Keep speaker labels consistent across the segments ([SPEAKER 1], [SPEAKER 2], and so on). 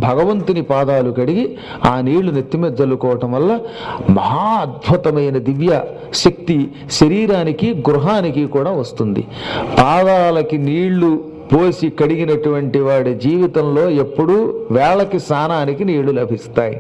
[SPEAKER 1] భగవంతుని పాదాలు కడిగి ఆ నీళ్లు నెత్తి మీద జల్లుకోవటం వల్ల మహా అద్భుతమైన దివ్య శక్తి శరీరానికి గృహానికి కూడా వస్తుంది పాదాలకి నీళ్లు పోసి కడిగినటువంటి వాడి జీవితంలో ఎప్పుడూ వేళకి స్నానానికి నీళ్లు లభిస్తాయి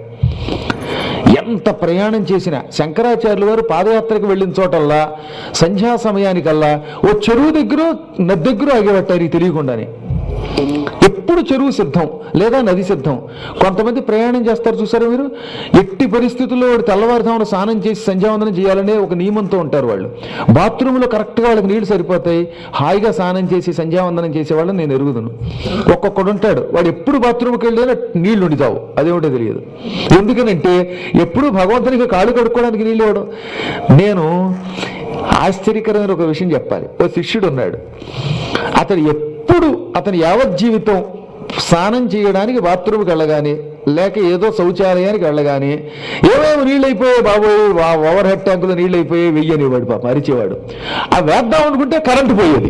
[SPEAKER 1] ఎంత ప్రయాణం చేసినా శంకరాచార్యులు వారు పాదయాత్రకు వెళ్ళిన చోటల్లా సంధ్యా సమయానికల్లా ఓ చెరువు దగ్గర నది దగ్గర ఆగిపట్టారు ఈ తెలియకుండానే ఎప్పుడు చెరువు సిద్ధం లేదా నది సిద్ధం కొంతమంది ప్రయాణం చేస్తారు చూసారా మీరు ఎట్టి పరిస్థితుల్లో వాడు తెల్లవారుజామున స్నానం చేసి సంధ్యావందనం చేయాలనే ఒక నియమంతో ఉంటారు వాళ్ళు బాత్రూంలో కరెక్ట్గా వాళ్ళకి నీళ్లు సరిపోతాయి హాయిగా స్నానం చేసి సంధ్యావందనం చేసేవాళ్ళని నేను ఎరుగుదును ఒక్కొక్కడు ఉంటాడు వాడు ఎప్పుడు బాత్రూమ్కి వెళ్ళినా నీళ్లు ఉండితావు అదేమిటో తెలియదు ఎందుకనంటే ఎప్పుడు భగవంతునికి కాళ్ళు కడుక్కోవడానికి నీళ్ళు ఇవ్వడం నేను ఆశ్చర్యకరమైన ఒక విషయం చెప్పాలి ఓ శిష్యుడు ఉన్నాడు అతడు ఎప్పుడు అతని యావత్ జీవితం స్నానం చేయడానికి బాత్రూమ్కి వెళ్ళగానే లేక ఏదో శౌచాలయానికి వెళ్ళగానే ఏమేమి నీళ్ళు అయిపోయాయి బాబోయ్ వా- ఓవర్ హెడ్ ట్యాంకులో నీళ్ళు అయిపోయాయి వెయ్యనివాడు పాప అరిచేవాడు ఆ వేద్దాం అనుకుంటే కరెంటు పోయేది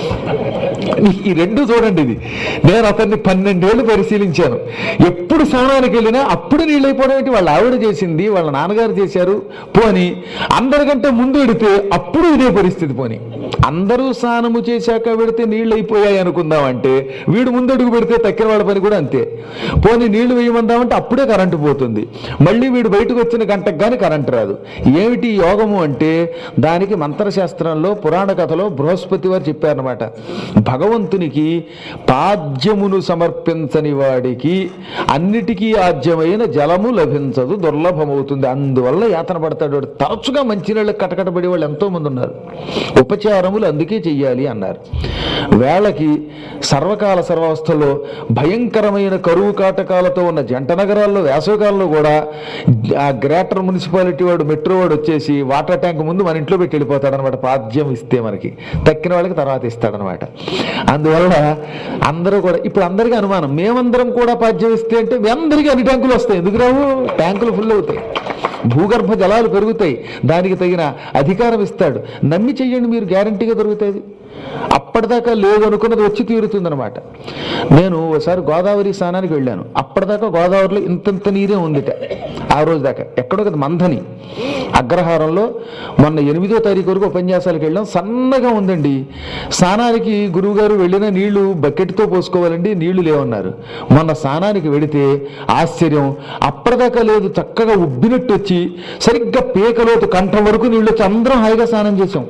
[SPEAKER 1] ఈ రెండు చూడండి ఇది నేను అతన్ని పన్నెండేళ్లు పరిశీలించాను ఎప్పుడు స్నానానికి వెళ్ళినా అప్పుడు నీళ్ళు అయిపోవడం ఏంటి వాళ్ళ ఆవిడ చేసింది వాళ్ళ నాన్నగారు చేశారు పోని అందరికంటే ముందు పెడితే అప్పుడు ఇదే పరిస్థితి పోని అందరూ స్నానము చేశాక పెడితే నీళ్ళు అయిపోయాయి అనుకుందామంటే వీడు ముందడుగు పెడితే తక్కిన వాళ్ళ పని కూడా అంతే పోనీ నీళ్లు వేయమందామంటే అప్పుడే కరెంటు పోతుంది మళ్ళీ వీడు బయటకు వచ్చిన గంటకు కానీ కరెంటు రాదు ఏమిటి ఈ యోగము అంటే దానికి మంత్రశాస్త్రంలో పురాణ కథలో బృహస్పతి వారు చెప్పారనమాట భగవంతునికి పాద్యమును సమర్పించని వాడికి అన్నిటికీ ఆద్యమైన జలము లభించదు దుర్లభమవుతుంది అందువల్ల యాతన పడతాడు వాడు తరచుగా మంచినీళ్ళకి కటకటబడి వాళ్ళు ఎంతో మంది ఉన్నారు ఉపచారములు అందుకే చెయ్యాలి అన్నారు వేళకి సర్వకాల సర్వావస్థలో భయంకరమైన కరువు కాటకాలతో ఉన్న జంట నగరాల్లో వేసవికాలంలో కూడా ఆ గ్రేటర్ మున్సిపాలిటీ వాడు మెట్రో వాడు వచ్చేసి వాటర్ ట్యాంక్ ముందు మన ఇంట్లో పెట్టి వెళ్ళిపోతాడు అనమాట పాద్యం ఇస్తే మనకి తక్కిన వాళ్ళకి తర్వాత ఇస్తాడనమాట అందువల్ల అందరూ కూడా ఇప్పుడు అందరికీ అనుమానం మేమందరం కూడా పాద్యం ఇస్తే అంటే మీ అందరికీ అన్ని ట్యాంకులు వస్తాయి ఎందుకు రావు ట్యాంకులు ఫుల్ అవుతాయి భూగర్భ జలాలు పెరుగుతాయి దానికి తగిన అధికారం ఇస్తాడు నమ్మి చెయ్యండి మీరు గ్యారంటీగా దొరుకుతుంది అప్పటిదాకా లేదు అనుకున్నది వచ్చి తీరుతుందనమాట నేను ఒకసారి గోదావరి స్నానానికి వెళ్ళాను అప్పటిదాకా గోదావరిలో ఇంతంత నీరే ఉందిట ఆ రోజు దాకా ఎక్కడో కదా మందని అగ్రహారంలో మొన్న ఎనిమిదో తారీఖు వరకు ఉపన్యాసాలకు వెళ్ళాం సన్నగా ఉందండి స్నానానికి గురువుగారు వెళ్ళిన నీళ్లు బకెట్తో పోసుకోవాలండి నీళ్లు లేవన్నారు మొన్న స్నానానికి వెడితే ఆశ్చర్యం అప్పటిదాకా లేదు చక్కగా ఉబ్బినట్టు వచ్చి సరిగ్గా పీకలోతు కంఠం వరకు నీళ్ళు వచ్చి అందరం హాయిగా స్నానం చేసాం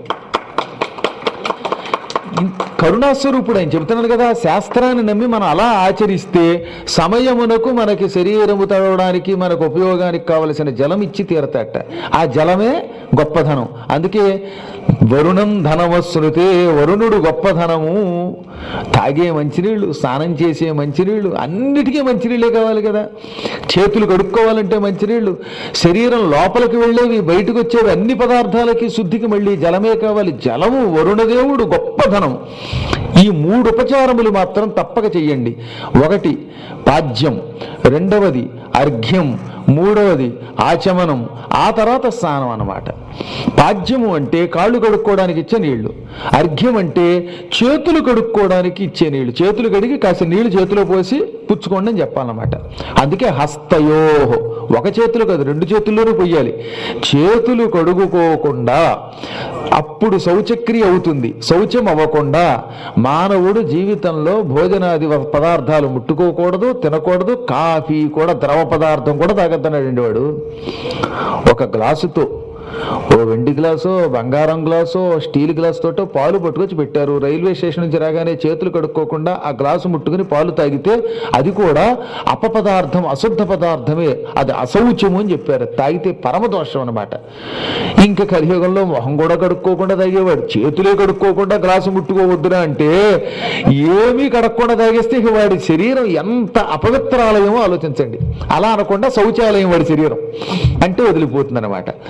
[SPEAKER 1] కరుణాస్వరూపుడు ఆయన చెబుతున్నాడు కదా శాస్త్రాన్ని నమ్మి మనం అలా ఆచరిస్తే సమయమునకు మనకి శరీరము తడవడానికి మనకు ఉపయోగానికి కావలసిన జలం ఇచ్చి తీరతాట ఆ జలమే గొప్పధనం అందుకే వరుణం ధనమస్నుతే వరుణుడు గొప్పధనము తాగే మంచినీళ్ళు స్నానం చేసే మంచినీళ్ళు అన్నిటికీ మంచినీళ్ళే కావాలి కదా చేతులు కడుక్కోవాలంటే మంచినీళ్ళు శరీరం లోపలికి వెళ్ళేవి బయటకు వచ్చేవి అన్ని పదార్థాలకి శుద్ధికి మళ్ళీ జలమే కావాలి జలము వరుణదేవుడు గొప్పధనం ఈ మూడు ఉపచారములు మాత్రం తప్పక చెయ్యండి ఒకటి పాద్యం రెండవది అర్ఘ్యం మూడవది ఆచమనం ఆ తర్వాత స్నానం అన్నమాట పాద్యము అంటే కాళ్ళు కడుక్కోవడానికి ఇచ్చే నీళ్లు అర్ఘ్యం అంటే చేతులు కడుక్కోవడానికి ఇచ్చే నీళ్లు చేతులు కడిగి కాస్త నీళ్లు చేతిలో పోసి పుచ్చుకోండి అని చెప్పాలన్నమాట అందుకే హస్తయో ఒక చేతులు కాదు రెండు చేతుల్లోనూ పొయ్యాలి చేతులు కడుగుకోకుండా అప్పుడు శౌచక్రియ అవుతుంది శౌచం అవ్వకుండా మానవుడు జీవితంలో భోజనాది వ- పదార్థాలు ముట్టుకోకూడదు తినకూడదు కాఫీ కూడా ద్రవ పదార్థం కూడా తాగద్దన్నాడండి వాడు ఒక గ్లాసుతో ఓ వెండి గ్లాసో బంగారం గ్లాసో స్టీల్ గ్లాస్ తోటో పాలు పట్టుకొచ్చి పెట్టారు రైల్వే స్టేషన్ నుంచి రాగానే చేతులు కడుక్కోకుండా ఆ గ్లాసు ముట్టుకుని పాలు తాగితే అది కూడా అపపదార్థం అశుద్ధ పదార్థమే అది అశౌచము అని చెప్పారు తాగితే పరమదోషం అన్నమాట ఇంకా కలియుగంలో మొహం కూడా కడుక్కోకుండా తాగేవాడు చేతులే కడుక్కోకుండా గ్లాసు ముట్టుకోవద్దురా అంటే ఏమీ కడక్కుండా తాగేస్తే ఇక వాడి శరీరం ఎంత అపవిత్రాలయమో ఆలోచించండి అలా అనకుండా శౌచాలయం వాడి శరీరం అంటే వదిలిపోతుంది అనమాట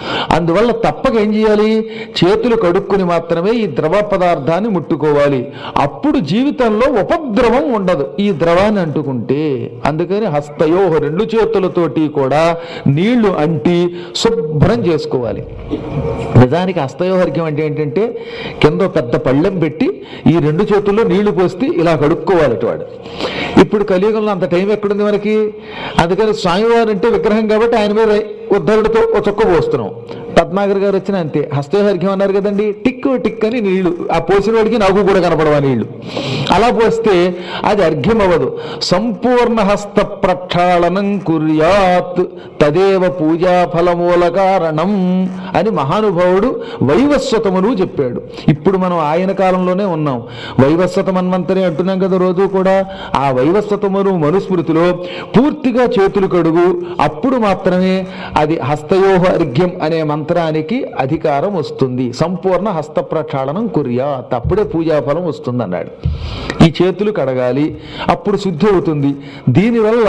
[SPEAKER 1] అందువల్ల తప్పక ఏం చేయాలి చేతులు కడుక్కుని మాత్రమే ఈ ద్రవ పదార్థాన్ని ముట్టుకోవాలి అప్పుడు జీవితంలో ఉపద్రవం ఉండదు ఈ ద్రవాన్ని అంటుకుంటే అందుకని హస్తయో రెండు చేతులతోటి కూడా నీళ్లు అంటి శుభ్రం చేసుకోవాలి నిజానికి హస్తయోహర్గ్యం అంటే ఏంటంటే కింద ఓ పెద్ద పళ్ళెం పెట్టి ఈ రెండు చేతుల్లో నీళ్లు పోస్తే ఇలా కడుక్కోవాలి వాడు ఇప్పుడు కలియుగంలో అంత టైం ఎక్కడుంది మనకి అందుకని స్వామివారు అంటే విగ్రహం కాబట్టి ఆయన మీద ఉద్ధరుడితో ఒక చొక్క పోస్తున్నాం పద్మాగర్ గారు వచ్చిన అంతే హస్తయోహర్గ్యం అన్నారు కదండి టిక్ టిక్ అని నీళ్లు ఆ పోసిన వాడికి నాకు కూడా కనపడవా నీళ్లు అలా పోస్తే అది అర్ఘ్యం అవ్వదు సంపూర్ణ హస్త ప్రక్షాళనం కుర్యాత్ తదేవ పూజా ఫలమూల కారణం అని మహానుభావుడు వైవస్వతమును చెప్పాడు ఇప్పుడు మనం ఆయన కాలంలోనే ఉన్నాం వైవస్వత మన్వంతరి అంటున్నాం కదా రోజు కూడా ఆ వైవస్వతమును మనుస్మృతిలో పూర్తిగా చేతులు కడుగు అప్పుడు మాత్రమే అది హస్తయోహ అర్ఘ్యం అనే మంత్రానికి అధికారం వస్తుంది సంపూర్ణ హస్త ప్రక్షాళనం కుర్యా అప్పుడే పూజాఫలం వస్తుంది అన్నాడు ఈ చేతులు కడగాలి అప్పుడు శుద్ధి అవుతుంది దీనివల్ల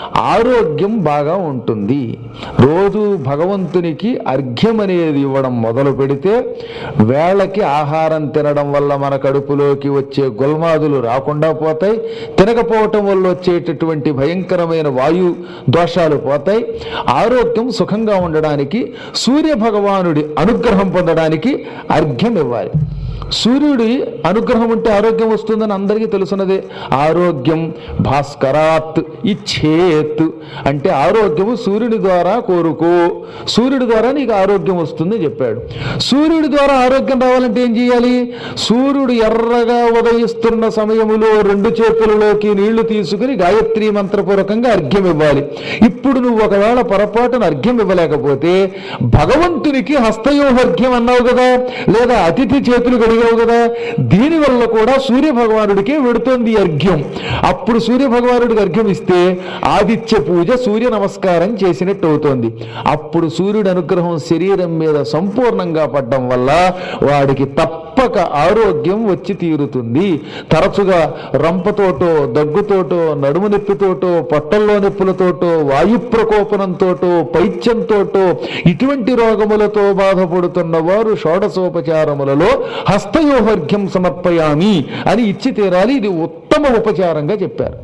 [SPEAKER 1] ఆరోగ్యం బాగా ఉంటుంది రోజు భగవంతునికి అర్ఘ్యం అనేది ఇవ్వడం మొదలు పెడితే వేళకి ఆహారం తినడం వల్ల మన కడుపులోకి వచ్చే గుల్మాదులు రాకుండా పోతాయి తినకపోవటం వల్ల వచ్చేటటువంటి భయంకరమైన వాయు దోషాలు పోతాయి ఆరోగ్యం సుఖంగా ఉండడానికి సూర్య భగవానుడి అనుగ్రహం పొందడానికి అర్ఘ్యం ఇవ్వాలి సూర్యుడి అనుగ్రహం ఉంటే ఆరోగ్యం వస్తుందని అందరికీ తెలుసున్నదే ఆరోగ్యం భాస్కరాత్ ఇచ్చేత్ అంటే ఆరోగ్యము సూర్యుడి ద్వారా కోరుకో సూర్యుడి ద్వారా నీకు ఆరోగ్యం వస్తుంది చెప్పాడు సూర్యుడి ద్వారా ఆరోగ్యం రావాలంటే ఏం చేయాలి సూర్యుడు ఎర్రగా ఉదయిస్తున్న సమయములో రెండు చేతులలోకి నీళ్లు తీసుకుని గాయత్రి మంత్రపూర్వకంగా అర్ఘ్యం ఇవ్వాలి ఇప్పుడు నువ్వు ఒకవేళ పొరపాటున అర్ఘ్యం ఇవ్వలేకపోతే భగవంతునికి హస్తయోహర్ఘ్యం అన్నావు కదా లేదా అతిథి చేతులు కడిగావు కదా దీనివల్ల కూడా సూర్య భగవానుడికే వెడుతోంది ఈ అర్ఘ్యం అప్పుడు సూర్య భగవానుడికి అర్ఘ్యం ఇస్తే ఆదిత్య పూజ సూర్య నమస్కారం చేసినట్టు అవుతోంది అప్పుడు సూర్యుడి అనుగ్రహం శరీరం మీద సంపూర్ణంగా పడ్డం వల్ల వాడికి తప్పక ఆరోగ్యం వచ్చి తీరుతుంది తరచుగా రంపతోటో దగ్గుతోటో నడుము నొప్పితోటో పొట్టల్లో నొప్పులతోటో వాయు ప్రకోపనంతోటో పైత్యంతోటో ఇటువంటి రోగములతో బాధపడుతున్న వారు షోడశోపచారములలో హస్తయోహర్ఘ్యం సమర్పయామి అని ఇచ్చి తీరాలి ఇది ఉత్తమ ఉపచారంగా చెప్పారు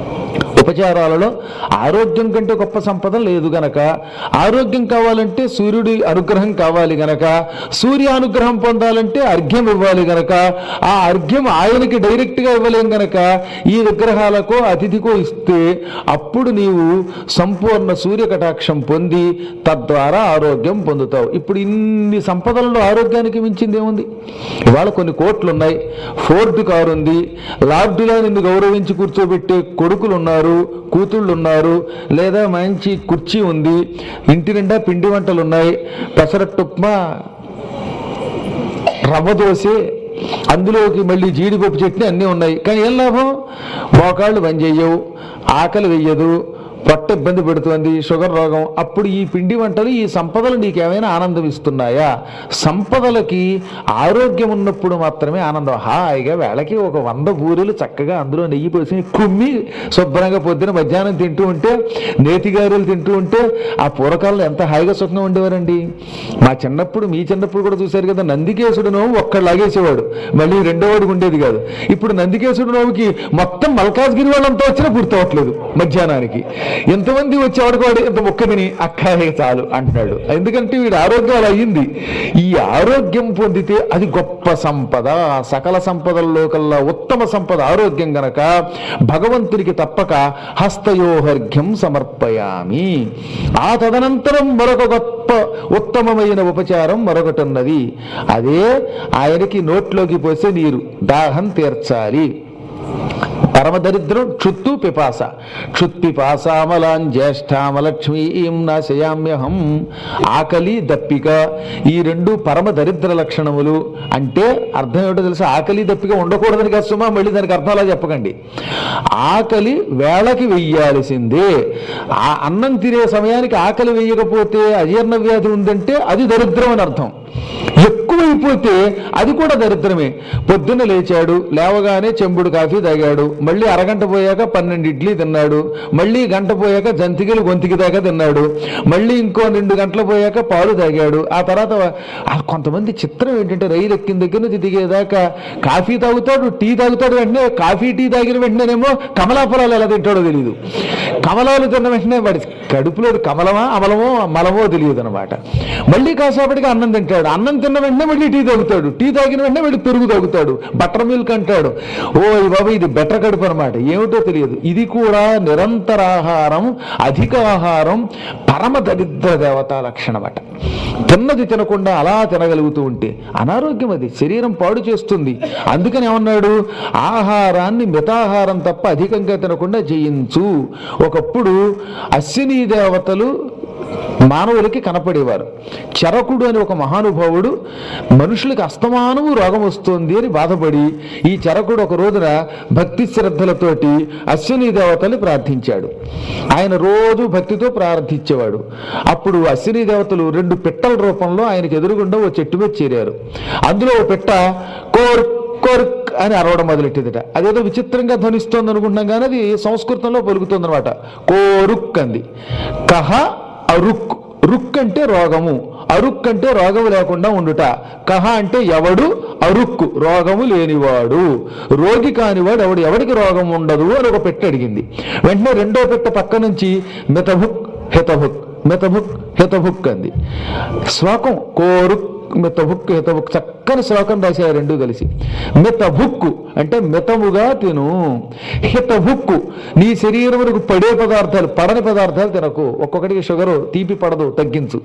[SPEAKER 1] ఉపచారాలలో ఆరోగ్యం కంటే గొప్ప సంపద లేదు గనక ఆరోగ్యం కావాలంటే సూర్యుడి అనుగ్రహం కావాలి గనక సూర్య అనుగ్రహం పొందాలంటే అర్ఘ్యం ఇవ్వాలి గనక ఆ అర్ఘ్యం ఆయనకి డైరెక్ట్గా ఇవ్వలేం గనక ఈ విగ్రహాలకో అతిథికో ఇస్తే అప్పుడు నీవు సంపూర్ణ సూర్య కటాక్షం పొంది తద్వారా ఆరోగ్యం పొందుతావు ఇప్పుడు ఇన్ని సంపదలలో ఆరోగ్యానికి మించింది ఏముంది ఇవాళ కొన్ని కోట్లు ఉన్నాయి ఫోర్డ్ కారు ఉంది లార్డులా నిన్ను గౌరవించి కూర్చోబెట్టే కొడుకులు ఉన్నారు కూతుళ్ళు ఉన్నారు లేదా మంచి కుర్చీ ఉంది ఇంటి నిండా పిండి వంటలు ఉన్నాయి పెసరట్టు ఉప్మా రవ్వ దోశ అందులోకి మళ్ళీ జీడిపప్పు చట్నీ అన్నీ ఉన్నాయి కానీ ఏం లాభం మోకాళ్ళు పనిచేయవు ఆకలి వెయ్యదు పొట్ట ఇబ్బంది పెడుతోంది షుగర్ రోగం అప్పుడు ఈ పిండి వంటలు ఈ సంపదలు నీకేమైనా ఆనందం ఇస్తున్నాయా సంపదలకి ఆరోగ్యం ఉన్నప్పుడు మాత్రమే ఆనందం హాయిగా వేళకి ఒక వంద బూరెలు చక్కగా అందులో నెయ్యి పోసి కుమ్మి శుభ్రంగా పొద్దున మధ్యాహ్నం తింటూ ఉంటే నేతిగారెలు తింటూ ఉంటే ఆ పూర్వకాలంలో ఎంత హాయిగా సుఖంగా ఉండేవారండి మా చిన్నప్పుడు మీ చిన్నప్పుడు కూడా చూశారు కదా నందికేశుడు నోము ఒక్కడు లాగేసేవాడు మళ్ళీ రెండో వాడికి ఉండేది కాదు ఇప్పుడు నందికేశుడు నోముకి మొత్తం మల్కాజ్గిరి వాళ్ళంతా వచ్చినా పూర్తవట్లేదు మధ్యాహ్నానికి ఎంతమంది వచ్చేవాడికి వాడు ఇంత మొక్క తిని అక్కాయే చాలు అంటున్నాడు ఎందుకంటే వీడి ఆరోగ్యం అలా అయ్యింది ఈ ఆరోగ్యం పొందితే అది గొప్ప సంపద సకల సంపదల్లో కల్లా ఉత్తమ సంపద ఆరోగ్యం గనక భగవంతునికి తప్పక హస్తయోహర్ఘ్యం సమర్పయామి ఆ తదనంతరం మరొక గొప్ప ఉత్తమమైన ఉపచారం మరొకటి ఉన్నది అదే ఆయనకి నోట్లోకి పోసే నీరు దాహం తీర్చాలి పరమదరిద్రం క్షుత్తు పిపాస క్షుత్పిపాసామలాం జ్యేష్ఠామలక్ష్మీం నాశయామ్యహం ఆకలి దప్పిక ఈ రెండు పరమ దరిద్ర లక్షణములు అంటే అర్థం ఏమిటో తెలుసా ఆకలి దప్పిక ఉండకూడదని కాదు సుమా మళ్ళీ దానికి అర్థం అలా చెప్పకండి ఆకలి వేళకి వెయ్యాల్సిందే ఆ అన్నం తినే సమయానికి ఆకలి వేయకపోతే అజీర్ణ వ్యాధి ఉందంటే అది దరిద్రం అని అర్థం ఎక్కువైపోతే అది కూడా దరిద్రమే పొద్దున్న లేచాడు లేవగానే చెంబుడు కాఫీ తాగాడు మళ్ళీ అరగంట పోయాక పన్నెండు ఇడ్లీ తిన్నాడు మళ్ళీ గంట పోయాక జంతికలు గొంతికి దాకా తిన్నాడు మళ్ళీ ఇంకో రెండు గంటలు పోయాక పాలు తాగాడు ఆ తర్వాత ఆ కొంతమంది చిత్రం ఏంటంటే రైలు ఎక్కిన దగ్గర నుంచి దిగేదాకా కాఫీ తాగుతాడు టీ తాగుతాడు వెంటనే కాఫీ టీ తాగిన వెంటనేనేమో కమలాఫలాలు ఎలా తింటాడో తెలియదు కమలాలు తిన్న వెంటనే వాడి కడుపులో కమలమా అమలమో మలమో తెలియదు అనమాట మళ్ళీ కాసేపటికి అన్నం తింటాడు అన్నం తిన్న వెంటనే మళ్ళీ టీ తాగుతాడు టీ తాగిన వెంటనే మళ్ళీ పెరుగు తాగుతాడు బటర్ మిల్క్ అంటాడు ఓ ఈ బాబు ఇది బెటర్ కడుపు అనమాట ఏమిటో తెలియదు ఇది కూడా నిరంతరాహారం అధిక ఆహారం పరమ దరిద్ర దేవతా లక్షణం అట తిన్నది తినకుండా అలా తినగలుగుతూ ఉంటే అనారోగ్యం అది శరీరం పాడు చేస్తుంది అందుకని ఏమన్నాడు ఆహారాన్ని మితాహారం తప్ప అధికంగా తినకుండా జయించు ఒకప్పుడు అశ్విని దేవతలు మానవులకి కనపడేవారు చరకుడు అని ఒక మహానుభావుడు మనుషులకి అస్తమానము రోగం వస్తుంది అని బాధపడి ఈ చరకుడు ఒక రోజున భక్తి శ్రద్ధలతోటి అశ్విని దేవతని ప్రార్థించాడు ఆయన రోజు భక్తితో ప్రార్థించేవాడు అప్పుడు అశ్విని దేవతలు రెండు పిట్టల రూపంలో ఆయనకు ఎదురుగుండా ఓ చెట్టు మీద చేరారు అందులో ఓ పిట్ట కోర్ కోర్క్ అని అరవడం మొదలెట్టిందట అదేదో విచిత్రంగా ధ్వనిస్తోంది అనుకుంటున్నాం కానీ అది సంస్కృతంలో పలుకుతుంది అనమాట కోరుక్ అంది కహ అరుక్ రుక్ అంటే రోగము అరుక్ అంటే రోగము లేకుండా ఉండుట కహ అంటే ఎవడు అరుక్కు రోగము లేనివాడు రోగి కానివాడు ఎవడు ఎవడికి రోగం ఉండదు అని ఒక పెట్ట అడిగింది వెంటనే రెండో పెట్ట పక్క నుంచి మితభుక్ హితభుక్ మితభుక్ హితభుక్ అంది శ్లోకం కోరుక్ మితభుక్ హితభుక్ చక్కని శ్లోకం రాశారు రెండు కలిసి మితభుక్కు అంటే మితముగా తిను హితభుక్కు నీ శరీరమునకు పడే పదార్థాలు పడని పదార్థాలు తినకు ఒక్కొక్కడికి షుగరు తీపి పడదు తగ్గించు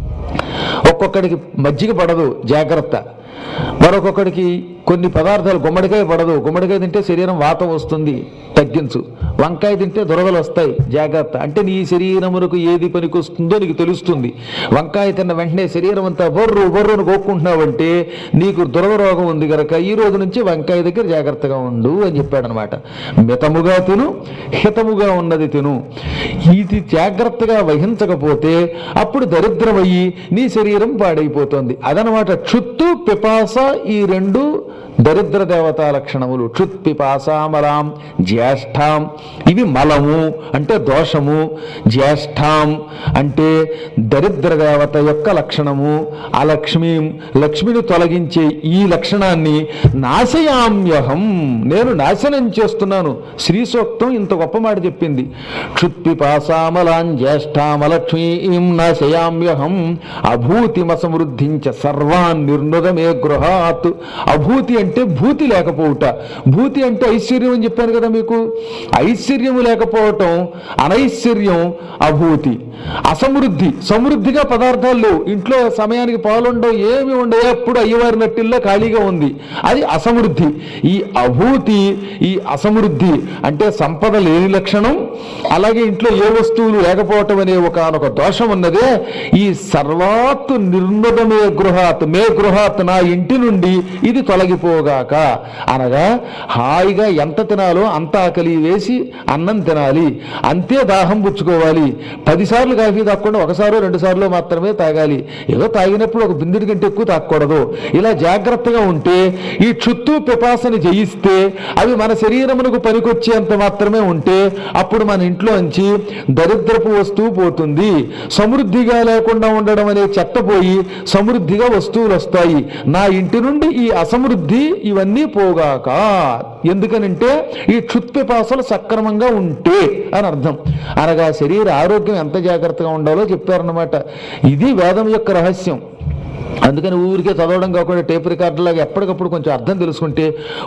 [SPEAKER 1] ఒక్కొక్కడికి మజ్జిగ పడదు జాగ్రత్త మరొకొక్కడికి కొన్ని పదార్థాలు గుమ్మడికాయ పడదు గుమ్మడికాయ తింటే శరీరం వాతం వస్తుంది తగ్గించు వంకాయ తింటే దురదలు వస్తాయి జాగ్రత్త అంటే నీ శరీరమునకు ఏది పనికొస్తుందో నీకు తెలుస్తుంది వంకాయ తిన్న వెంటనే శరీరం అంతా బొర్రు బొర్రును కోక్కుంటున్నావంటే నీకు దురద రోగం ఉంది కనుక ఈ రోజు నుంచి వంకాయ దగ్గర జాగ్రత్తగా ఉండు అని చెప్పాడనమాట మితముగా తిను హితముగా ఉన్నది తిను ఇది జాగ్రత్తగా వహించకపోతే అప్పుడు దరిద్రమయ్యి నీ శరీరం పాడైపోతుంది అదనమాట క్షుత్తు పిపాస ఈ రెండు దరిద్ర దేవతా లక్షణములు క్షుత్ పిపాసామలాం జ్యేష్ఠాం ఇవి మలము అంటే దోషము జ్యేష్ఠాం అంటే దరిద్ర దేవత యొక్క లక్షణము ఆ లక్ష్మీం లక్ష్మిని తొలగించే ఈ లక్షణాన్ని నాశయామ్యహం నేను నాశనం చేస్తున్నాను శ్రీ సూక్తం ఇంత గొప్ప మాట చెప్పింది క్షుత్ పిపాసామలాం జ్యేష్ఠామలక్ష్మీం నాశయామ్యహం అభూతిమసమృద్ధించ సర్వాన్ నిర్నుదమే గృహాత్ అభూతి అంటే భూతి లేకపోవుట భూతి అంటే ఐశ్వర్యం అని చెప్పాను కదా మీకు ఐశ్వర్యము లేకపోవటం అనైశ్వర్యం అభూతి అసమృద్ధి సమృద్ధిగా పదార్థాలు లేవు ఇంట్లో సమయానికి పాలుండవు ఏమి ఉండవు ఎప్పుడు అయ్యవారి నట్టిల్లో ఖాళీగా ఉంది అది అసమృద్ధి ఈ అభూతి ఈ అసమృద్ధి అంటే సంపద లేని లక్షణం అలాగే ఇంట్లో ఏ వస్తువులు లేకపోవటం అనే ఒక దోషం ఉన్నదే ఈ సర్వాత్ నిర్మదమే గృహాత్ మే గృహాత్ నా ఇంటి నుండి ఇది తొలగిపోగాక అనగా హాయిగా ఎంత తినాలో అంత ఆకలి వేసి అన్నం తినాలి అంతే దాహం పుచ్చుకోవాలి పదిసార్లు కాఫీ తాగకుండా ఒకసారో రెండు సార్లు మాత్రమే తాగాలి ఏదో తాగినప్పుడు ఒక బిందుడి కంటే ఎక్కువ తాగకూడదు ఇలా జాగ్రత్తగా ఉంటే ఈ చుట్టూ పిపాసని జయిస్తే అవి మన శరీరమునకు పనికొచ్చేంత మాత్రమే ఉంటే అప్పుడు మన ఇంట్లోంచి దరిద్రపు వస్తువు పోతుంది సమృద్ధిగా లేకుండా ఉండడం అనే చెత్త పోయి సమృద్ధిగా వస్తువులు వస్తాయి నా ఇంటి నుండి ఈ అసమృద్ధి ఇవన్నీ పోగాక ఎందుకనంటే ఈ క్షుత్పిపాసలు సక్రమంగా ఉంటే అని అర్థం అనగా శరీర ఆరోగ్యం ఎంత జాగ్రత్తగా ఉండాలో చెప్పారన్నమాట ఇది వేదం యొక్క రహస్యం అందుకని ఊరికే చదవడం కాకుండా టేప్ రికార్డులాగా ఎప్పటికప్పుడు కొంచెం అర్థం తెలుసుకుంటే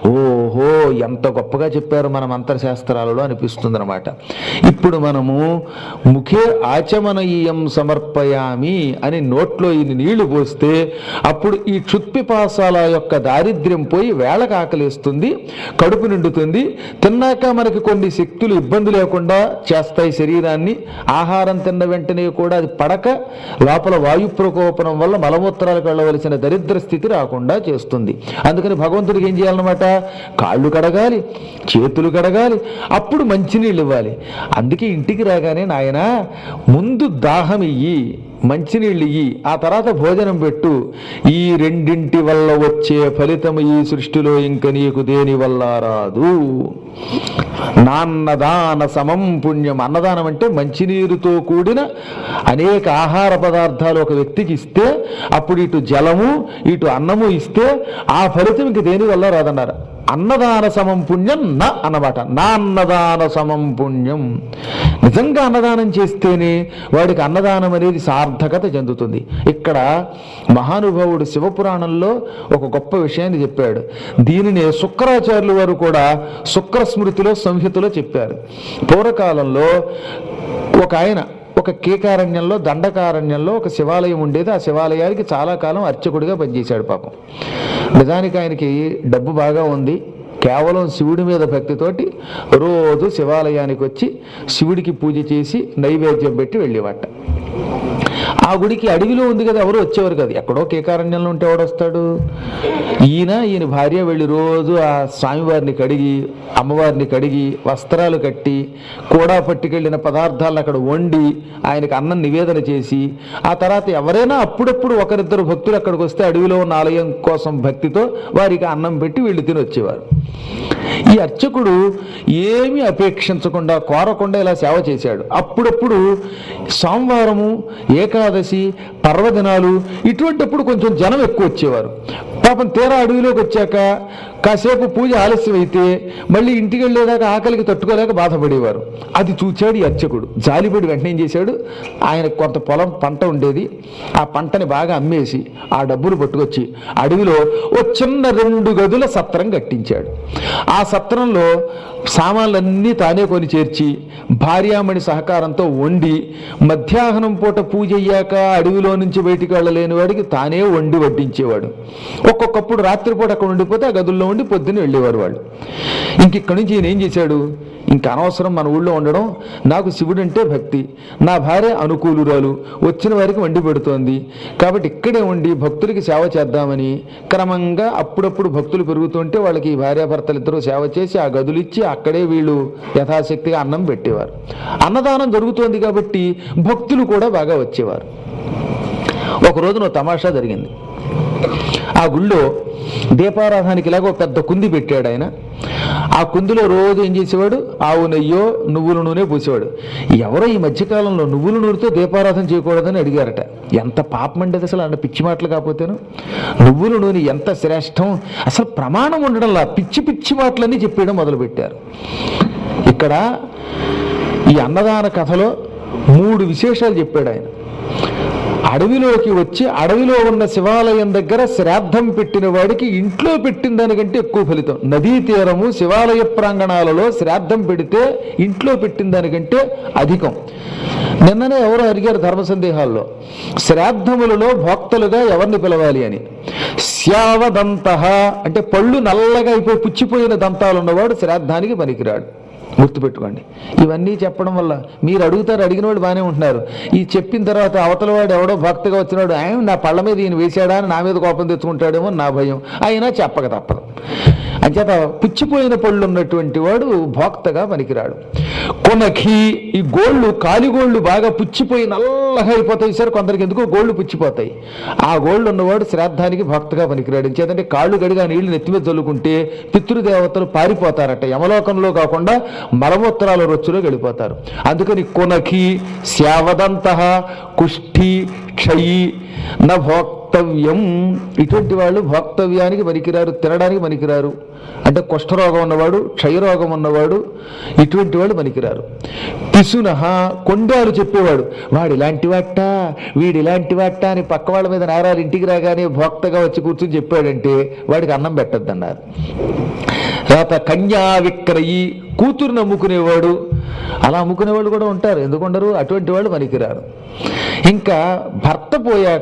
[SPEAKER 1] ఓహో ఎంత గొప్పగా చెప్పారు మన మంత్రశాస్త్రాలలో అనిపిస్తుంది అనమాట ఇప్పుడు మనము ముఖే ఆచమనీయం సమర్పయామి అని నోట్లో ఈ నీళ్లు పోస్తే అప్పుడు ఈ క్షుత్పిపాసాల యొక్క దారిద్ర్యం పోయి వేళకు ఆకలిస్తుంది కడుపు నిండుతుంది తిన్నాక మనకి కొన్ని శక్తులు ఇబ్బంది లేకుండా చేస్తాయి శరీరాన్ని ఆహారం తిన్న వెంటనే కూడా అది పడక లోపల వాయు ప్రకోపనం వల్ల మలమూత్రాలకు వెళ్ళవలసిన దరిద్ర స్థితి రాకుండా చేస్తుంది అందుకని భగవంతుడికి ఏం చేయాలన్నమాట కాళ్ళు కడగాలి చేతులు కడగాలి అప్పుడు మంచినీళ్ళు ఇవ్వాలి అందుకే ఇంటికి రాగానే నాయన ముందు దాహం ఇయ్యి మంచినీళ్ళు ఇయ్యి ఆ తర్వాత భోజనం పెట్టు ఈ రెండింటి వల్ల వచ్చే ఫలితం ఈ సృష్టిలో ఇంక నీకు దేని వల్ల రాదు నాన్నదాన సమం పుణ్యం అన్నదానం అంటే మంచినీరుతో కూడిన అనేక ఆహార పదార్థాలు ఒక వ్యక్తికి ఇస్తే అప్పుడు ఇటు జలము ఇటు అన్నము ఇస్తే ఆ ఫలితం ఇంక దేని వల్ల రాదన్నారు అన్నదాన సమం పుణ్యం నా అన్నమాట నా అన్నదాన సమం పుణ్యం నిజంగా అన్నదానం చేస్తేనే వాడికి అన్నదానం అనేది సార్థకత చెందుతుంది ఇక్కడ మహానుభావుడు శివపురాణంలో ఒక గొప్ప విషయాన్ని చెప్పాడు దీనినే శుక్రాచార్యులు వారు కూడా శుక్ర స్మృతిలో సంహితలో చెప్పారు పూర్వకాలంలో ఒక ఆయన ఒక కేకారణ్యంలో దండకారణ్యంలో ఒక శివాలయం ఉండేది ఆ శివాలయానికి చాలా కాలం అర్చకుడిగా పనిచేశాడు పాపం నిజానికి ఆయనకి డబ్బు బాగా ఉంది కేవలం శివుడి మీద భక్తితోటి రోజు శివాలయానికి వచ్చి శివుడికి పూజ చేసి నైవేద్యం పెట్టి వెళ్ళేవాట ఆ గుడికి అడవిలో ఉంది కదా ఎవరు వచ్చేవారు కదా ఎక్కడో కేకారణ్యంలో ఉంటే ఎవడు వస్తాడు ఈయన ఈయన భార్య వెళ్ళి రోజు ఆ స్వామివారిని కడిగి అమ్మవారిని కడిగి వస్త్రాలు కట్టి కూడా పట్టుకెళ్ళిన పదార్థాలను అక్కడ వండి ఆయనకు అన్నం నివేదన చేసి ఆ తర్వాత ఎవరైనా అప్పుడప్పుడు ఒకరిద్దరు భక్తులు అక్కడికి వస్తే అడవిలో ఉన్న ఆలయం కోసం భక్తితో వారికి అన్నం పెట్టి వీళ్ళు తిని వచ్చేవారు ఈ అర్చకుడు ఏమీ అపేక్షించకుండా కోరకుండా ఇలా సేవ చేశాడు అప్పుడప్పుడు సోమవారము ఏకాదశి పర్వదినాలు ఇటువంటిప్పుడు కొంచెం జనం ఎక్కువ వచ్చేవారు పాపం తీరా అడవిలోకి వచ్చాక కాసేపు పూజ ఆలస్యం అయితే మళ్ళీ ఇంటికి వెళ్ళేదాకా ఆకలికి తట్టుకోలేక బాధపడేవారు అది చూచాడు ఈ అర్చకుడు జాలిపడి వెంటనే ఏం చేశాడు ఆయన కొంత పొలం పంట ఉండేది ఆ పంటని బాగా అమ్మేసి ఆ డబ్బులు పట్టుకొచ్చి అడవిలో ఓ చిన్న రెండు గదుల సత్రం కట్టించాడు ఆ సత్రంలో సామాన్లన్నీ తానే కొని చేర్చి భార్యామణి సహకారంతో వండి మధ్యాహ్నం పూట పూజ అయ్యాక అడవిలో నుంచి బయటికి వెళ్ళలేని వాడికి తానే వండి వడ్డించేవాడు ఒక్కొక్కప్పుడు రాత్రిపూట అక్కడ ఉండిపోతే ఆ గదుల్లో ఉండి పొద్దున్న వెళ్ళేవారు వాళ్ళు ఇంక ఇక్కడి నుంచి ఈయన ఏం చేశాడు ఇంక అనవసరం మన ఊళ్ళో ఉండడం నాకు శివుడంటే భక్తి నా భార్య అనుకూలురాలు వచ్చిన వారికి వండి పెడుతోంది కాబట్టి ఇక్కడే ఉండి భక్తులకి సేవ చేద్దామని క్రమంగా అప్పుడప్పుడు భక్తులు పెరుగుతుంటే వాళ్ళకి ఈ భార్యాభర్తలు ఇద్దరు సేవ చేసి ఆ గదులు ఇచ్చి అక్కడే వీళ్ళు యథాశక్తిగా అన్నం పెట్టేవారు అన్నదానం జరుగుతోంది కాబట్టి భక్తులు కూడా బాగా వచ్చేవారు ఒక రోజున ఓ తమాషా జరిగింది ఆ గుళ్ళో దీపారాధనకి ఇలాగ ఒక పెద్ద కుంది పెట్టాడు ఆయన ఆ కుందిలో రోజు ఏం చేసేవాడు ఆవు నెయ్యో నువ్వుల నూనె పూసేవాడు ఎవరో ఈ మధ్యకాలంలో నువ్వుల నూనెతో దీపారాధన చేయకూడదని అడిగారట ఎంత పాపం అండి అసలు అన్న పిచ్చి మాటలు కాకపోతేను నువ్వుల నూనె ఎంత శ్రేష్టం అసలు ప్రమాణం ఉండడంలా పిచ్చి పిచ్చి మాటలన్నీ చెప్పేయడం మొదలుపెట్టారు ఇక్కడ ఈ అన్నదాన కథలో మూడు విశేషాలు చెప్పాడు ఆయన అడవిలోకి వచ్చి అడవిలో ఉన్న శివాలయం దగ్గర శ్రాద్ధం పెట్టిన వాడికి ఇంట్లో పెట్టిన దానికంటే ఎక్కువ ఫలితం నదీ తీరము శివాలయ ప్రాంగణాలలో శ్రాద్ధం పెడితే ఇంట్లో పెట్టిన దానికంటే అధికం నిన్ననే ఎవరో అడిగారు ధర్మ సందేహాల్లో శ్రాద్ధములలో భోక్తలుగా ఎవరిని పిలవాలి అని శ్యావదంత అంటే పళ్ళు నల్లగా అయిపోయి పుచ్చిపోయిన దంతాలు ఉన్నవాడు శ్రాద్ధానికి పనికిరాడు గుర్తుపెట్టుకోండి ఇవన్నీ చెప్పడం వల్ల మీరు అడుగుతారు అడిగిన వాళ్ళు బాగానే ఉంటున్నారు ఈ చెప్పిన తర్వాత అవతల వాడు ఎవడో భక్తిగా వచ్చినాడు ఆయన నా పళ్ళ మీద ఈయన వేసాడా అని నా మీద కోపం తెచ్చుకుంటాడేమో నా భయం అయినా చెప్పక తప్పదు అంచేత పుచ్చిపోయిన పళ్ళు ఉన్నటువంటి వాడు భోక్తగా పనికిరాడు కొనకి ఈ గోళ్ళు కాలిగోళ్ళు బాగా పుచ్చిపోయి నల్లగా అయిపోతాయి సార్ కొందరికి ఎందుకో గోళ్ళు పుచ్చిపోతాయి ఆ గోళ్ళు ఉన్నవాడు శ్రాద్ధానికి భక్తగా పనికిరాడు చేతంటే కాళ్ళు గడిగా నీళ్లు నెత్తి మీద చల్లుకుంటే పితృదేవతలు పారిపోతారట యమలోకంలో కాకుండా మలమూత్రాల రొచ్చులో వెళ్ళిపోతారు అందుకని కొనకి శావదంత కుష్ఠి క్షయి నా భోక్తవ్యం ఇటువంటి వాళ్ళు భోక్తవ్యానికి పనికిరారు తినడానికి పనికిరారు అంటే కుష్ఠరోగం ఉన్నవాడు క్షయరోగం ఉన్నవాడు ఇటువంటి వాళ్ళు పనికిరారు పిసునహ కొండాలు చెప్పేవాడు వాడు ఇలాంటి వాట వీడు ఇలాంటి వాట అని పక్క వాళ్ళ మీద నేరాలు ఇంటికి రాగానే భోక్తగా వచ్చి కూర్చుని చెప్పాడంటే వాడికి అన్నం పెట్టద్దన్నారు తర్వాత కన్యా విక్రయి కూతురుని అమ్ముకునేవాడు అలా అమ్ముకునేవాళ్ళు కూడా ఉంటారు ఎందుకుండరు అటువంటి వాళ్ళు పనికిరారు ఇంకా భర్త పోయాక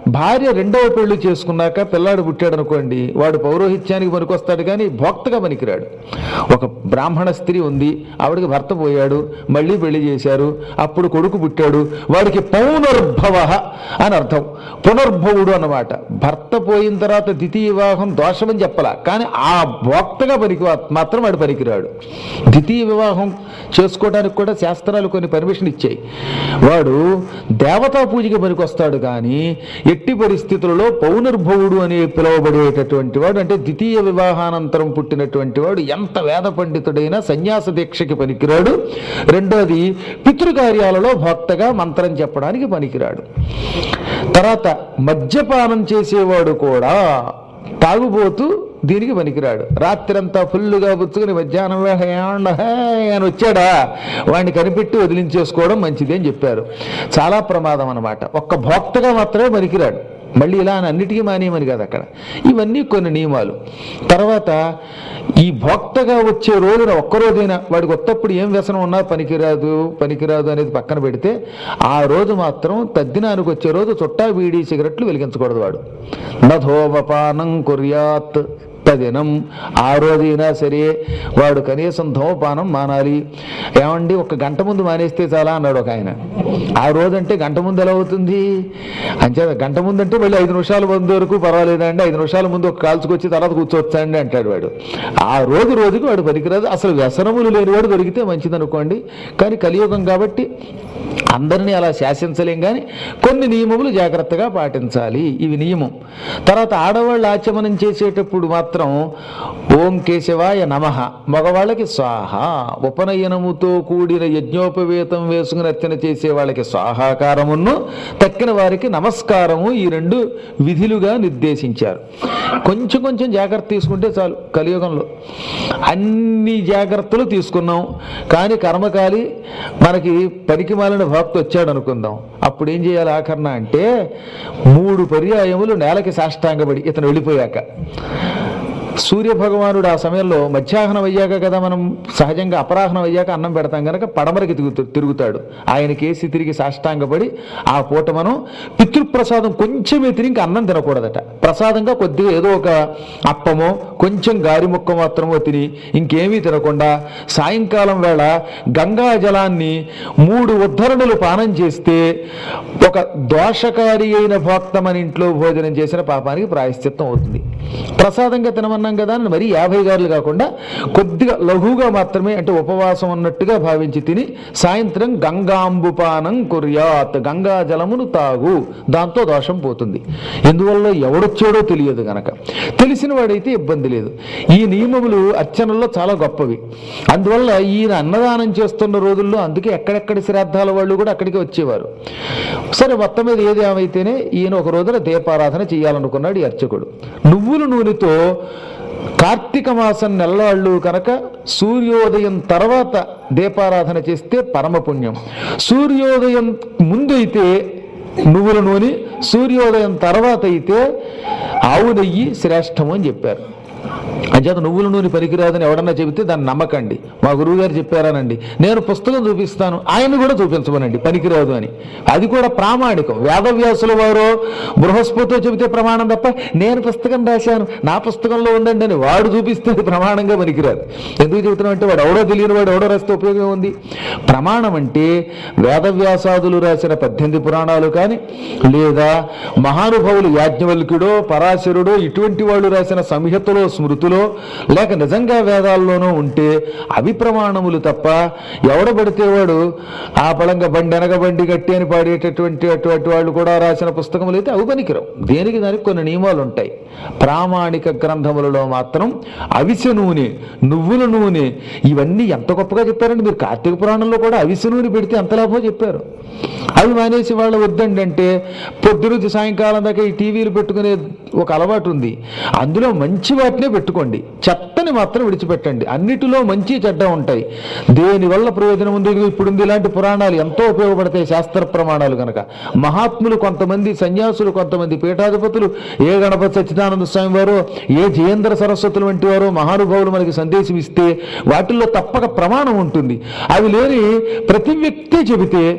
[SPEAKER 1] భార్య రెండవ పెళ్లి చేసుకున్నాక పిల్లాడు పుట్టాడు అనుకోండి వాడు పౌరోహిత్యానికి పనికొస్తాడు కానీ భోక్తగా పనికిరాడు ఒక బ్రాహ్మణ స్త్రీ ఉంది ఆవిడకి భర్త పోయాడు మళ్ళీ పెళ్లి చేశారు అప్పుడు కొడుకు పుట్టాడు వాడికి పౌనర్భవ అని అర్థం పునర్భవుడు అన్నమాట భర్త పోయిన తర్వాత ద్వితీయ వివాహం దోషమని చెప్పాల కానీ ఆ భోక్తగా పనికి మాత్రం వాడు పనికిరాడు ద్వితీయ వివాహం చేసుకోవడానికి కూడా శాస్త్రాలు కొన్ని పర్మిషన్ ఇచ్చాయి వాడు దేవతా పూజకి పనికొస్తాడు కానీ ఎట్టి పరిస్థితులలో పౌనర్భవుడు అని పిలువబడేటటువంటి వాడు అంటే ద్వితీయ వివాహానంతరం పుట్టినటువంటి వాడు ఎంత వేద పండితుడైనా సన్యాస దీక్షకి పనికిరాడు రెండోది పితృకార్యాలలో భక్తగా మంత్రం చెప్పడానికి పనికిరాడు తర్వాత మద్యపానం చేసేవాడు కూడా తాగుబోతూ దీనికి పనికిరాడు రాత్రంతా ఫుల్లుగా పుచ్చుకుని మధ్యాహ్నం వేళ ఏమండ హే అని వచ్చాడా వాడిని కనిపెట్టి వదిలించేసుకోవడం మంచిది అని చెప్పారు చాలా ప్రమాదం అన్నమాట ఒక్క భోక్తగా మాత్రమే పనికిరాడు మళ్ళీ ఇలా అని అన్నిటికీ మానేయమని కాదు అక్కడ ఇవన్నీ కొన్ని నియమాలు తర్వాత ఈ భోక్తగా వచ్చే రోజున ఒక్కరోజైనా వాడికి కొత్తప్పుడు ఏం వ్యసనం ఉన్నా పనికిరాదు పనికిరాదు అనేది పక్కన పెడితే ఆ రోజు మాత్రం తద్దినానికి వచ్చే రోజు చుట్టా బీడీ సిగరెట్లు వెలిగించకూడదు వాడు నధోపపానం కుర్యాత్ తదినం ఆ రోజైనా సరే వాడు కనీసం ధూమపానం మానాలి ఏమండి ఒక గంట ముందు మానేస్తే చాలా అన్నాడు ఒక ఆయన ఆ రోజు అంటే గంట ముందు ఎలా అవుతుంది అంచేత గంట ముందు అంటే మళ్ళీ ఐదు నిమిషాల ముందు వరకు పర్వాలేదండి ఐదు నిమిషాల ముందు ఒక కాల్చుకొచ్చి తర్వాత కూర్చోవచ్చండి అంటాడు వాడు ఆ రోజు రోజుకి వాడు పనికిరాదు అసలు వ్యసనములు లేనివాడు దొరికితే మంచిది అనుకోండి కానీ కలియుగం కాబట్టి అందరినీ అలా శాసించలేం కానీ కొన్ని నియమములు జాగ్రత్తగా పాటించాలి ఇవి నియమం తర్వాత ఆడవాళ్ళు ఆచమనం చేసేటప్పుడు మాత్రం ఓం కేశవాయ నమ మగవాళ్ళకి స్వాహ ఉపనయనముతో కూడిన యజ్ఞోపవేతం వేసుకుని అర్చన చేసే వాళ్ళకి స్వాహాకారమును తక్కిన వారికి నమస్కారము ఈ రెండు విధులుగా నిర్దేశించారు కొంచెం కొంచెం జాగ్రత్త తీసుకుంటే చాలు కలియుగంలో అన్ని జాగ్రత్తలు తీసుకున్నాం కానీ కర్మకాలి మనకి పనికి మాలిన భక్తి వచ్చాడు అనుకుందాం అప్పుడు ఏం చేయాలి ఆఖరణ అంటే మూడు పర్యాయములు నేలకి సాష్టాంగపడి ఇతను వెళ్ళిపోయాక సూర్య భగవానుడు ఆ సమయంలో మధ్యాహ్నం అయ్యాక కదా మనం సహజంగా అపరాహ్నం అయ్యాక అన్నం పెడతాం కనుక పడమరకి తిరుగుతూ తిరుగుతాడు ఆయన కేసి తిరిగి సాష్టాంగపడి ఆ పూట మనం పితృప్రసాదం కొంచెమే తిరిగి ఇంకా అన్నం తినకూడదట ప్రసాదంగా కొద్దిగా ఏదో ఒక అప్పమో కొంచెం గారి ముక్క మాత్రమో తిని ఇంకేమీ తినకుండా సాయంకాలం వేళ గంగా జలాన్ని మూడు ఉద్ధరణలు పానం చేస్తే ఒక దోషకారి అయిన భోక్త మన ఇంట్లో భోజనం చేసిన పాపానికి ప్రాయశ్చిత్తం అవుతుంది ప్రసాదంగా తినమన్నాం కదా అని మరీ యాభై గారులు కాకుండా కొద్దిగా లఘువుగా మాత్రమే అంటే ఉపవాసం ఉన్నట్టుగా భావించి తిని సాయంత్రం గంగాంబుపానం కుర్యాత్ గంగా జలమును తాగు దాంతో దోషం పోతుంది ఎందువల్ల ఎవడొచ్చాడో తెలియదు గనక తెలిసిన వాడైతే ఇబ్బంది లేదు ఈ నియమములు అర్చనల్లో చాలా గొప్పవి అందువల్ల ఈయన అన్నదానం చేస్తున్న రోజుల్లో అందుకే ఎక్కడెక్కడి శ్రాద్ధాల వాళ్ళు కూడా అక్కడికి వచ్చేవారు సరే మొత్తం మీద ఏది ఏమైతేనే ఈయన ఒక రోజున దీపారాధన చేయాలనుకున్నాడు ఈ అర్చకుడు నువ్వుల నూనెతో కార్తీక మాసం నెలవాళ్ళు కనుక సూర్యోదయం తర్వాత దీపారాధన చేస్తే పరమపుణ్యం సూర్యోదయం ముందు అయితే నువ్వుల నూనె సూర్యోదయం తర్వాత అయితే ఆవు నెయ్యి శ్రేష్టము అని చెప్పారు అంచేత నువ్వుల నూనె పనికిరాదని ఎవడన్నా చెబితే దాన్ని నమ్మకండి మా గురువు గారు చెప్పారానండి నేను పుస్తకం చూపిస్తాను ఆయన కూడా చూపించమనండి పనికిరాదు అని అది కూడా ప్రామాణికం వేదవ్యాసుల వారో బృహస్పతితో చెబితే ప్రమాణం తప్ప నేను పుస్తకం రాశాను నా పుస్తకంలో ఉందండి అని వాడు చూపిస్తే అది ప్రమాణంగా పనికిరాదు ఎందుకు చెబుతున్నాం అంటే వాడు ఎవడో తెలియని వాడు ఎవడో రాస్తే ఉపయోగం ఉంది ప్రమాణం అంటే వేదవ్యాసాదులు రాసిన పద్దెనిమిది పురాణాలు కానీ లేదా మహానుభావులు యాజ్ఞవల్క్యుడో పరాశరుడో ఇటువంటి వాళ్ళు రాసిన సంహితలో స్మృతిలో లేక నిజంగా వేదాల్లోనూ ఉంటే అవి ప్రమాణములు తప్ప ఎవడబడితే వాడు ఆ పళంగా బండి అనగ బండి గట్టి అని పాడేటటువంటి అటువంటి వాళ్ళు కూడా రాసిన పుస్తకములు అయితే అవి పనికిరావు దేనికి దానికి కొన్ని నియమాలు ఉంటాయి ప్రామాణిక గ్రంథములలో మాత్రం అవిసె నూనె నువ్వుల నూనె ఇవన్నీ ఎంత గొప్పగా చెప్పారండి మీరు కార్తీక పురాణంలో కూడా అవిసె నూనె పెడితే ఎంత లాభం చెప్పారు అవి మానేసి వాళ్ళు వద్దండి అంటే పొద్దునుంచి సాయంకాలం దాకా ఈ టీవీలు పెట్టుకునే ఒక అలవాటు ఉంది అందులో మంచి వాటినే పెట్టుకోండి చెత్తని మాత్రం విడిచిపెట్టండి అన్నిటిలో మంచి చెడ్డ ఉంటాయి దేనివల్ల ప్రయోజనం ఉంది ఇప్పుడుంది ఇలాంటి పురాణాలు ఎంతో ఉపయోగపడతాయి శాస్త్ర ప్రమాణాలు కనుక మహాత్ములు కొంతమంది సన్యాసులు కొంతమంది పీఠాధిపతులు ఏ గణపతి సచ్చిదానంద స్వామి వారు ఏ జయేంద్ర సరస్వతులు వంటి వారు మహానుభావులు మనకి సందేశం ఇస్తే వాటిల్లో తప్పక ప్రమాణం ఉంటుంది అవి లేని ప్రతి వ్యక్తి చెబితే దాని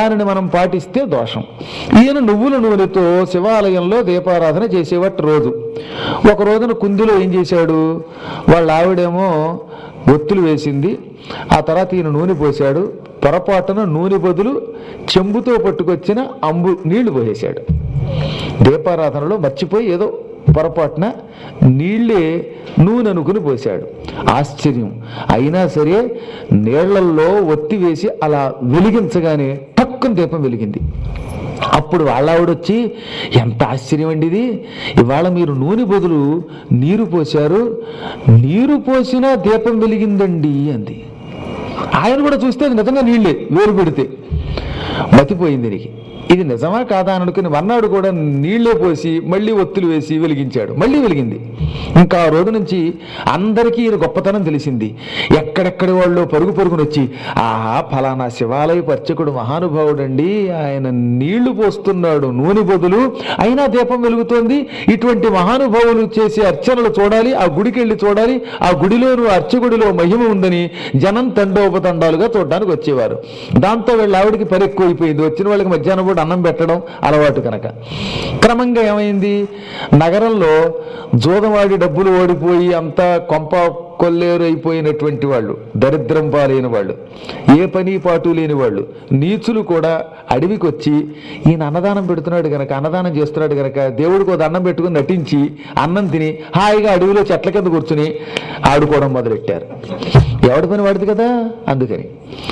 [SPEAKER 1] దానిని మనం పాటిస్తే దోషం ఈయన నువ్వుల నూనెతో శివాలయంలో దీపారాధన చేసేవట్టు రోజు ఒక రోజున కుందిలో ఏం చేశాడు వాళ్ళ ఆవిడేమో ఒత్తులు వేసింది ఆ తర్వాత ఈయన నూనె పోశాడు పొరపాటున నూనె బదులు చెంబుతో పట్టుకొచ్చిన అంబు నీళ్లు పోసేశాడు దీపారాధనలో మర్చిపోయి ఏదో పొరపాటున నీళ్ళే నూనె అనుకుని పోశాడు ఆశ్చర్యం అయినా సరే నీళ్లల్లో ఒత్తి వేసి అలా వెలిగించగానే టక్కున దీపం వెలిగింది అప్పుడు వాళ్ళ ఆవిడొచ్చి ఎంత ఆశ్చర్యం అండి ఇది ఇవాళ మీరు నూనె బదులు నీరు పోశారు నీరు పోసినా దీపం వెలిగిందండి అంది ఆయన కూడా చూస్తే అది నిజంగా నీళ్ళే వేరు పెడితే మతిపోయింది నీకు ఇది నిజమా కాదా అని అనుకుని మర్నాడు కూడా నీళ్ళే పోసి మళ్ళీ ఒత్తులు వేసి వెలిగించాడు మళ్ళీ వెలిగింది ఇంకా ఆ రోజు నుంచి అందరికీ ఈయన గొప్పతనం తెలిసింది ఎక్కడెక్కడి వాళ్ళు పరుగు పరుగున వచ్చి ఆహా ఫలానా శివాలయ అర్చకుడు మహానుభావుడండి ఆయన నీళ్లు పోస్తున్నాడు నూనె బదులు అయినా దీపం వెలుగుతోంది ఇటువంటి మహానుభావులు చేసే అర్చనలు చూడాలి ఆ గుడికి వెళ్ళి చూడాలి ఆ గుడిలోను అర్చకుడిలో మహిమ ఉందని జనం తండోపతండాలుగా చూడడానికి వచ్చేవారు దాంతో వీళ్ళ ఆవిడికి పని ఎక్కువైపోయింది వచ్చిన వాళ్ళకి మధ్యాహ్నం పూట అన్నం పెట్టడం అలవాటు కనుక క్రమంగా ఏమైంది నగరంలో జోదవాడి డబ్బులు ఓడిపోయి అంతా కొంప కొల్లేరు అయిపోయినటువంటి వాళ్ళు దరిద్రం పాలైన వాళ్ళు ఏ పని పాటు లేని వాళ్ళు నీచులు కూడా అడవికి వచ్చి ఈయన అన్నదానం పెడుతున్నాడు గనక అన్నదానం చేస్తున్నాడు గనక దేవుడికి ఒక దండం పెట్టుకుని నటించి అన్నం తిని హాయిగా అడవిలో చెట్ల కింద కూర్చుని ఆడుకోవడం మొదలెట్టారు ఎవడి పని వాడిది కదా అందుకని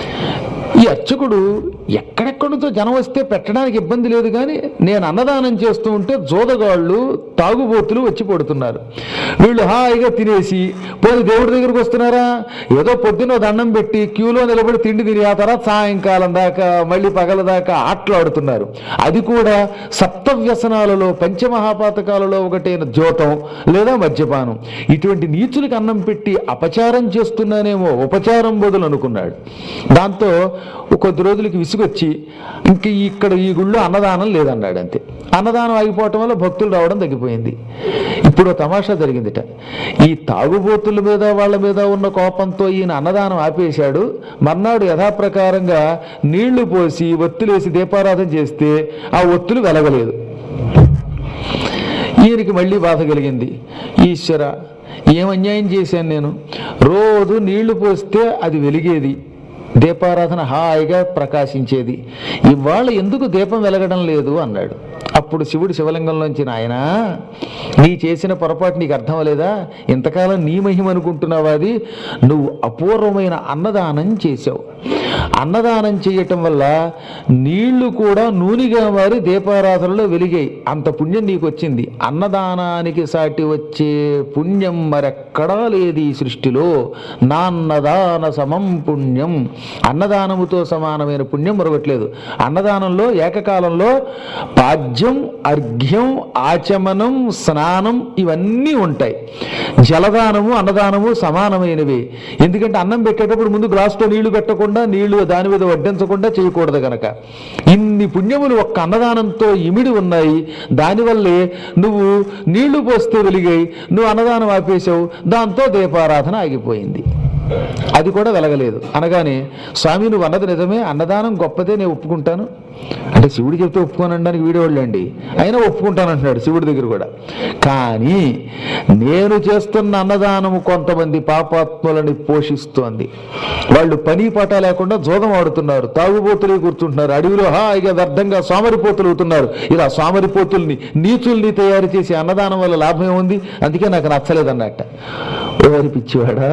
[SPEAKER 1] ఈ అర్చకుడు ఎక్కడెక్కడి నుంచో జనం వస్తే పెట్టడానికి ఇబ్బంది లేదు కానీ నేను అన్నదానం చేస్తూ ఉంటే జోదగాళ్ళు తాగుబోతులు వచ్చి పడుతున్నారు వీళ్ళు హాయిగా తినేసి పోయి దేవుడి దగ్గరికి వస్తున్నారా ఏదో పొద్దున్న దండం పెట్టి క్యూలో నిలబడి తిండి తిని ఆ తర్వాత సాయంకాలం దాకా మళ్ళీ పగల దాకా ఆటలాడుతున్నారు అది కూడా సప్త వ్యసనాలలో పంచమహాపాతకాలలో ఒకటైన జ్యోతం లేదా మద్యపానం ఇటువంటి నీచులకు అన్నం పెట్టి అపచారం చేస్తున్నానేమో ఉపచారం బదులు అనుకున్నాడు దాంతో కొద్ది రోజులకి విసుగొచ్చి ఇంక ఇక్కడ ఈ గుళ్ళో అన్నదానం లేదన్నాడు అంతే అన్నదానం ఆగిపోవటం వల్ల భక్తులు రావడం తగ్గిపోయింది ఇప్పుడు ఓ తమాషా జరిగిందిట ఈ తాగుబోతుల మీద వాళ్ళ మీద ఉన్న కోపంతో ఈయన అన్నదానం ఆపేశాడు మర్నాడు యథాప్రకారంగా నీళ్లు పోసి ఒత్తులేసి దీపారాధన చేస్తే ఆ ఒత్తులు వెలగలేదు ఈయనకి మళ్ళీ బాధ కలిగింది ఈశ్వర ఏం అన్యాయం చేశాను నేను రోజు నీళ్లు పోస్తే అది వెలిగేది దీపారాధన హాయిగా ప్రకాశించేది ఇవాళ ఎందుకు దీపం వెలగడం లేదు అన్నాడు అప్పుడు శివుడు శివలింగంలోంచి నాయనా నీ చేసిన పొరపాటు నీకు అర్థం లేదా ఇంతకాలం నీ మహిమ అనుకుంటున్నావా అది నువ్వు అపూర్వమైన అన్నదానం చేశావు అన్నదానం చేయటం వల్ల నీళ్లు కూడా నూనెగా మారి దీపారాధనలో వెలిగాయి అంత పుణ్యం నీకు వచ్చింది అన్నదానానికి సాటి వచ్చే పుణ్యం మరెక్కడా లేదు ఈ సృష్టిలో నాన్నదాన సమం పుణ్యం అన్నదానముతో సమానమైన పుణ్యం మరొకట్లేదు అన్నదానంలో ఏకకాలంలో పాద్యం అర్ఘ్యం ఆచమనం స్నానం ఇవన్నీ ఉంటాయి జలదానము అన్నదానము సమానమైనవి ఎందుకంటే అన్నం పెట్టేటప్పుడు ముందు గ్లాసులో నీళ్లు పెట్టకుండా నీళ్లు దాని మీద వడ్డించకుండా చేయకూడదు గనక ఇన్ని పుణ్యములు ఒక్క అన్నదానంతో ఇమిడి ఉన్నాయి దానివల్లే నువ్వు నీళ్లు పోస్తే వెలిగాయి నువ్వు అన్నదానం ఆపేశావు దాంతో దీపారాధన ఆగిపోయింది అది కూడా వెలగలేదు అనగానే స్వామి నువ్వు అన్నది నిజమే అన్నదానం గొప్పదే నేను ఒప్పుకుంటాను అంటే శివుడు చెప్తే ఒప్పుకోనడానికి వీడేవాళ్ళండి అయినా ఒప్పుకుంటాను అంటున్నాడు శివుడి దగ్గర కూడా కానీ నేను చేస్తున్న అన్నదానము కొంతమంది పాపాత్ములని పోషిస్తోంది వాళ్ళు పని పాట లేకుండా జోదం ఆడుతున్నారు తాగుబోతులు కూర్చుంటున్నారు అడవిలో హాయిగా వ్యర్థంగా సోమరిపోతులు అవుతున్నారు ఇలా సోమరిపోతుల్ని నీచుల్ని తయారు చేసి అన్నదానం వల్ల లాభం ఏముంది అందుకే నాకు నచ్చలేదన్నట్ట ఓరి పిచ్చివాడా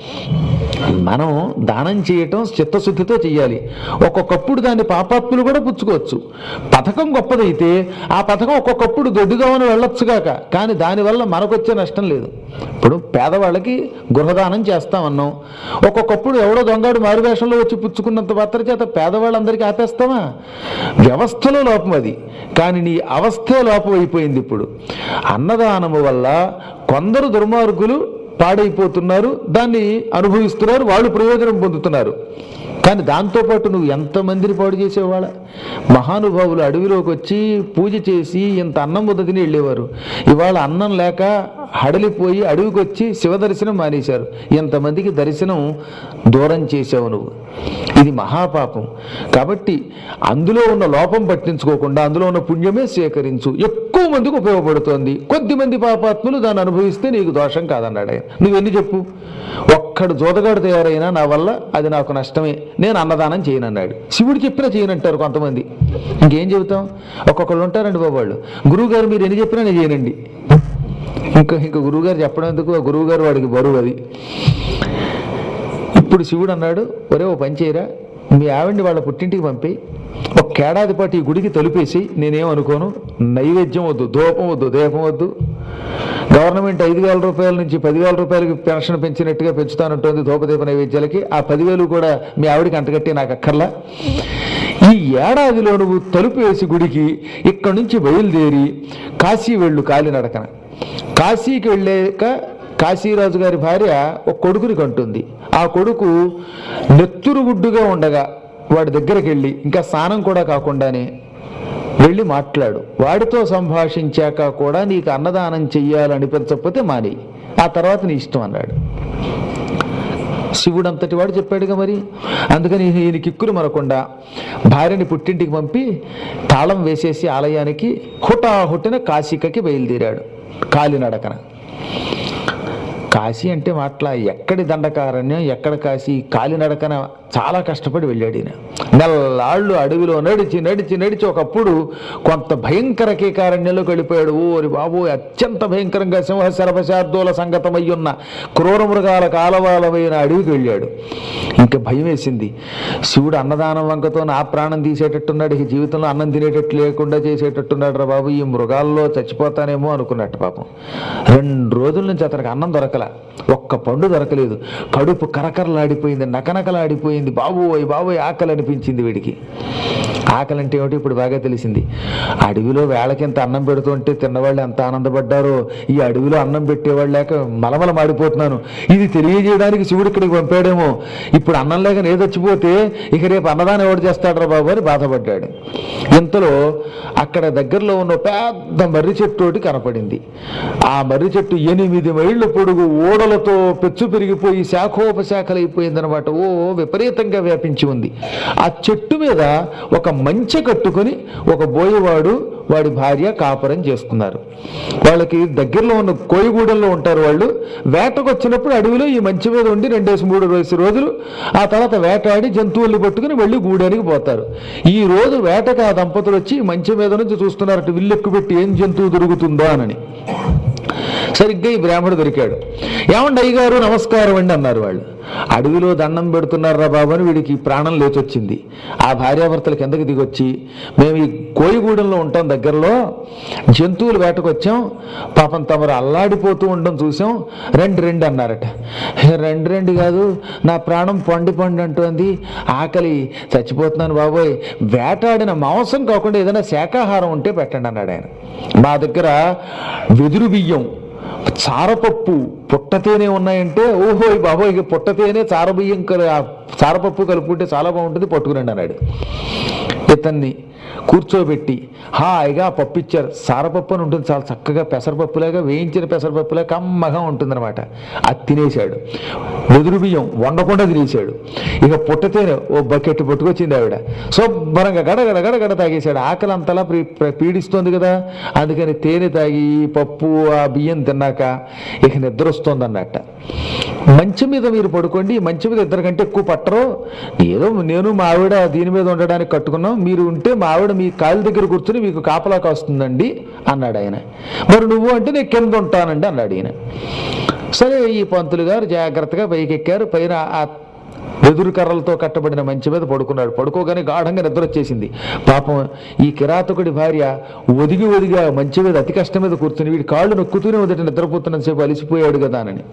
[SPEAKER 1] మనం దానం చేయటం చిత్తశుద్ధితో చేయాలి ఒక్కొక్కప్పుడు దాన్ని పాపాత్ములు కూడా పుచ్చుకోవచ్చు పథకం గొప్పదైతే ఆ పథకం ఒక్కొక్కప్పుడు దొడ్డుదామని వెళ్ళొచ్చుగాక కానీ దానివల్ల మనకొచ్చే నష్టం లేదు ఇప్పుడు పేదవాళ్ళకి గృహదానం చేస్తామన్నాం ఒక్కొక్కప్పుడు ఎవడో దొంగడు మారువేషంలో వచ్చి పుచ్చుకున్నంత మాత్రం చేత పేదవాళ్ళందరికీ ఆపేస్తామా వ్యవస్థలో లోపం అది కానీ నీ అవస్థే లోపం అయిపోయింది ఇప్పుడు అన్నదానము వల్ల కొందరు దుర్మార్గులు పాడైపోతున్నారు దాన్ని అనుభవిస్తున్నారు వాళ్ళు ప్రయోజనం పొందుతున్నారు కానీ దాంతోపాటు నువ్వు ఎంతమందిని పాడు చేసేవాళ్ళ మహానుభావులు అడవిలోకి వచ్చి పూజ చేసి ఇంత అన్నం ముద్ద తిని వెళ్ళేవారు ఇవాళ అన్నం లేక హడలిపోయి అడవికి వచ్చి శివ దర్శనం మానేశారు ఎంతమందికి దర్శనం దూరం చేసావు నువ్వు ఇది మహాపాపం కాబట్టి అందులో ఉన్న లోపం పట్టించుకోకుండా అందులో ఉన్న పుణ్యమే స్వీకరించు ఎక్కువ మందికి ఉపయోగపడుతోంది కొద్ది మంది పాపాత్ములు దాన్ని అనుభవిస్తే నీకు దోషం కాదన్నాడు ఆయన నువ్వెన్ని చెప్పు ఒక్కడు జోదగాడు తయారైనా నా వల్ల అది నాకు నష్టమే నేను అన్నదానం చేయనన్నాడు శివుడు చెప్పినా చేయనంటారు కొంతమంది ఇంకేం చెబుతాం ఒక్కొక్కళ్ళు ఉంటారండి బాబు వాళ్ళు గురువుగారు మీరు ఎన్ని చెప్పినా నేను చేయనండి ఇంకా ఇంకా గురువుగారు చెప్పడం ఎందుకు ఆ గురువుగారు వాడికి బరువు అది ఇప్పుడు శివుడు అన్నాడు ఒరే ఓ పని చేయరా మీ ఆవిడ్ని వాళ్ళ పుట్టింటికి పంపి ఒక ఏడాది పాటు ఈ గుడికి తలుపేసి నేనేం అనుకోను నైవేద్యం వద్దు ధూపం వద్దు దీపం వద్దు గవర్నమెంట్ ఐదు వేల రూపాయల నుంచి పదివేల రూపాయలకి పెన్షన్ పెంచినట్టుగా పెంచుతానంటుంది ధూపదీప నైవేద్యాలకి ఆ పదివేలు కూడా మీ ఆవిడకి అంటగట్టి నాకు అక్కర్లా ఈ ఏడాదిలో నువ్వు తలుపు వేసి గుడికి ఇక్కడి నుంచి బయలుదేరి కాశీ వెళ్ళు కాలినడకన కాశీకి వెళ్ళాక కాశీరాజు గారి భార్య ఒక కొడుకుని కంటుంది ఆ కొడుకు నెత్తురు గుడ్డుగా ఉండగా వాడి దగ్గరికి వెళ్ళి ఇంకా స్నానం కూడా కాకుండానే వెళ్ళి మాట్లాడు వాడితో సంభాషించాక కూడా నీకు అన్నదానం చెయ్యాలనిపించకపోతే మాని ఆ తర్వాత నీ ఇష్టం అన్నాడు శివుడు అంతటి వాడు చెప్పాడుగా మరి అందుకని ఈయన కిక్కులు మనకుండా భార్యని పుట్టింటికి పంపి తాళం వేసేసి ఆలయానికి హుటాహుటిన కాశీకకి బయలుదేరాడు కాలినడకన కాశీ అంటే మాట్లా ఎక్కడి దండకారణ్యం ఎక్కడ కాశీ కాలినడకన చాలా కష్టపడి వెళ్ళాడు ఈయన నెల్లాళ్ళు అడవిలో నడిచి నడిచి నడిచి ఒకప్పుడు కొంత భయంకర కీకారణ్యంలోకి వెళ్ళిపోయాడు ఓరి బాబు అత్యంత భయంకరంగా సింహ శరభశార్దూల సంగతమై ఉన్న క్రూర మృగాల కాలవాలమైన అడవికి వెళ్ళాడు ఇంకా భయం వేసింది శివుడు అన్నదానం వంకతో నా ప్రాణం తీసేటట్టున్నాడు ఈ జీవితంలో అన్నం తినేటట్టు లేకుండా చేసేటట్టున్నాడు రా బాబు ఈ మృగాల్లో చచ్చిపోతానేమో అనుకున్నట్టు పాపం రెండు రోజుల నుంచి అతనికి అన్నం దొరకల ఒక్క పండు దొరకలేదు కడుపు కరకరలాడిపోయింది నకనకలాడిపోయింది బాబోయ్ బాబోయ్ ఆకలి అనిపించింది వీడికి ఆకలి అంటే ఏమిటి ఇప్పుడు బాగా తెలిసింది అడవిలో వేళకింత అన్నం పెడుతుంటే తిన్నవాళ్ళు ఎంత ఆనందపడ్డారో ఈ అడవిలో అన్నం పెట్టేవాళ్ళు లేక మలమల మాడిపోతున్నాను ఇది తెలియజేయడానికి శివుడు ఇక్కడికి పంపాడేమో ఇప్పుడు అన్నం లేక నేను చచ్చిపోతే ఇక రేపు అన్నదానం ఎవడు చేస్తాడరా బాబు అని బాధపడ్డాడు ఇంతలో అక్కడ దగ్గరలో ఉన్న పెద్ద మర్రి చెట్టు ఒకటి కనపడింది ఆ మర్రి చెట్టు ఎనిమిది మైళ్ళ పొడుగు ఓడలతో పెచ్చు పెరిగిపోయి శాఖోపశాఖలైపోయిందనమాట ఓ విపరీతంగా వ్యాపించి ఉంది ఆ చెట్టు మీద ఒక మంచె కట్టుకొని ఒక బోయవాడు వాడి భార్య కాపురం చేసుకున్నారు వాళ్ళకి దగ్గరలో ఉన్న కోయిగూడెంలో ఉంటారు వాళ్ళు వేటకు వచ్చినప్పుడు అడవిలో ఈ మంచి మీద ఉండి రెండేసి మూడు వేసి రోజులు ఆ తర్వాత వేటాడి జంతువుల్ని పట్టుకుని వెళ్ళి గూడానికి పోతారు ఈ రోజు వేటకు ఆ దంపతులు వచ్చి ఈ మంచి మీద నుంచి చూస్తున్నారట విల్లెక్కు పెట్టి ఏం జంతువు దొరుకుతుందా అని సరిగ్గా ఈ బ్రాహ్మడు దొరికాడు ఏమండి అయ్యగారు నమస్కారం అండి అన్నారు వాళ్ళు అడవిలో దండం పెడుతున్నారా బాబు అని వీడికి ప్రాణం లేచొచ్చింది ఆ భార్యాభర్తలు కిందకి దిగొచ్చి మేము ఈ కోయిగూడెంలో ఉంటాం దగ్గరలో జంతువులు వేటకొచ్చాం పాపం తమరు అల్లాడిపోతూ ఉండడం చూసాం రెండు రెండు అన్నారట "హే, రెండు రెండు కాదు నా ప్రాణం పండి పండి అంటోంది ఆకలి చచ్చిపోతున్నాను బాబోయ్ వేటాడిన మాంసం కాకుండా ఏదైనా శాకాహారం ఉంటే పెట్టండి అన్నాడు ఆయన మా దగ్గర వెదురు బియ్యం చారపప్పు పుట్టతేనే ఉన్నాయంటే ఓహో ఈ బాబోయ్ ఇక పుట్టతేనే చారబియ్యం కలు ఆ చారపప్పు కలుపుకుంటే చాలా బాగుంటుంది పట్టుకురండి అన్నాడు ఇతన్ని కూర్చోబెట్టి హాయిగా ఆ పప్పు ఇచ్చారు సారపప్పు అని ఉంటుంది చాలా చక్కగా పెసరపప్పులాగా వేయించిన పెసరపప్పులా కమ్మగా ఉంటుందన్నమాట అది తినేశాడు వెదురు బియ్యం వండకుండా తినేశాడు ఇక పుట్టతేనే ఓ బకెట్ పట్టుకొచ్చింది ఆవిడ శుభ్రంగా గడగడ గడగడ తాగేశాడు ఆకలి అంతలా ప్రీ- ప్ర- పీడిస్తోంది కదా అందుకని తేనె తాగి ఈ పప్పు ఆ బియ్యం తిన్నాక ఇక నిద్ర వస్తుంది అన్నట్ట మంచం మీద మీరు పడుకోండి ఈ మంచం మీద ఇద్దరు కంటే ఎక్కువ పట్టరు ఏదో నేను మా ఆవిడ దీని మీద ఉండడానికి కట్టుకున్నాం మీరు ఉంటే మా ఆవిడ మీ కాళ్ళ దగ్గర కూర్చుని మీకు కాపలా కాస్తుందండి అన్నాడు ఆయన మరి నువ్వు అంటే నేను కింద ఉంటానండి అన్నాడు ఈయన సరే ఈ పంతులు గారు జాగ్రత్తగా పైకి ఎక్కారు పైన ఆ వెదురు కర్రలతో కట్టబడిన మంచి మీద పడుకున్నాడు పడుకోగానే గాఢంగా నిద్ర వచ్చేసింది పాపం ఈ కిరాతకుడి భార్య ఒదిగి ఒదిగా మంచి మీద అతి కష్టం మీద కూర్చుని వీడి కాళ్ళు నొక్కుతూనే ఉందట నిద్రపోతున్నంతసేపు అలిసిపోయాడు కదా అని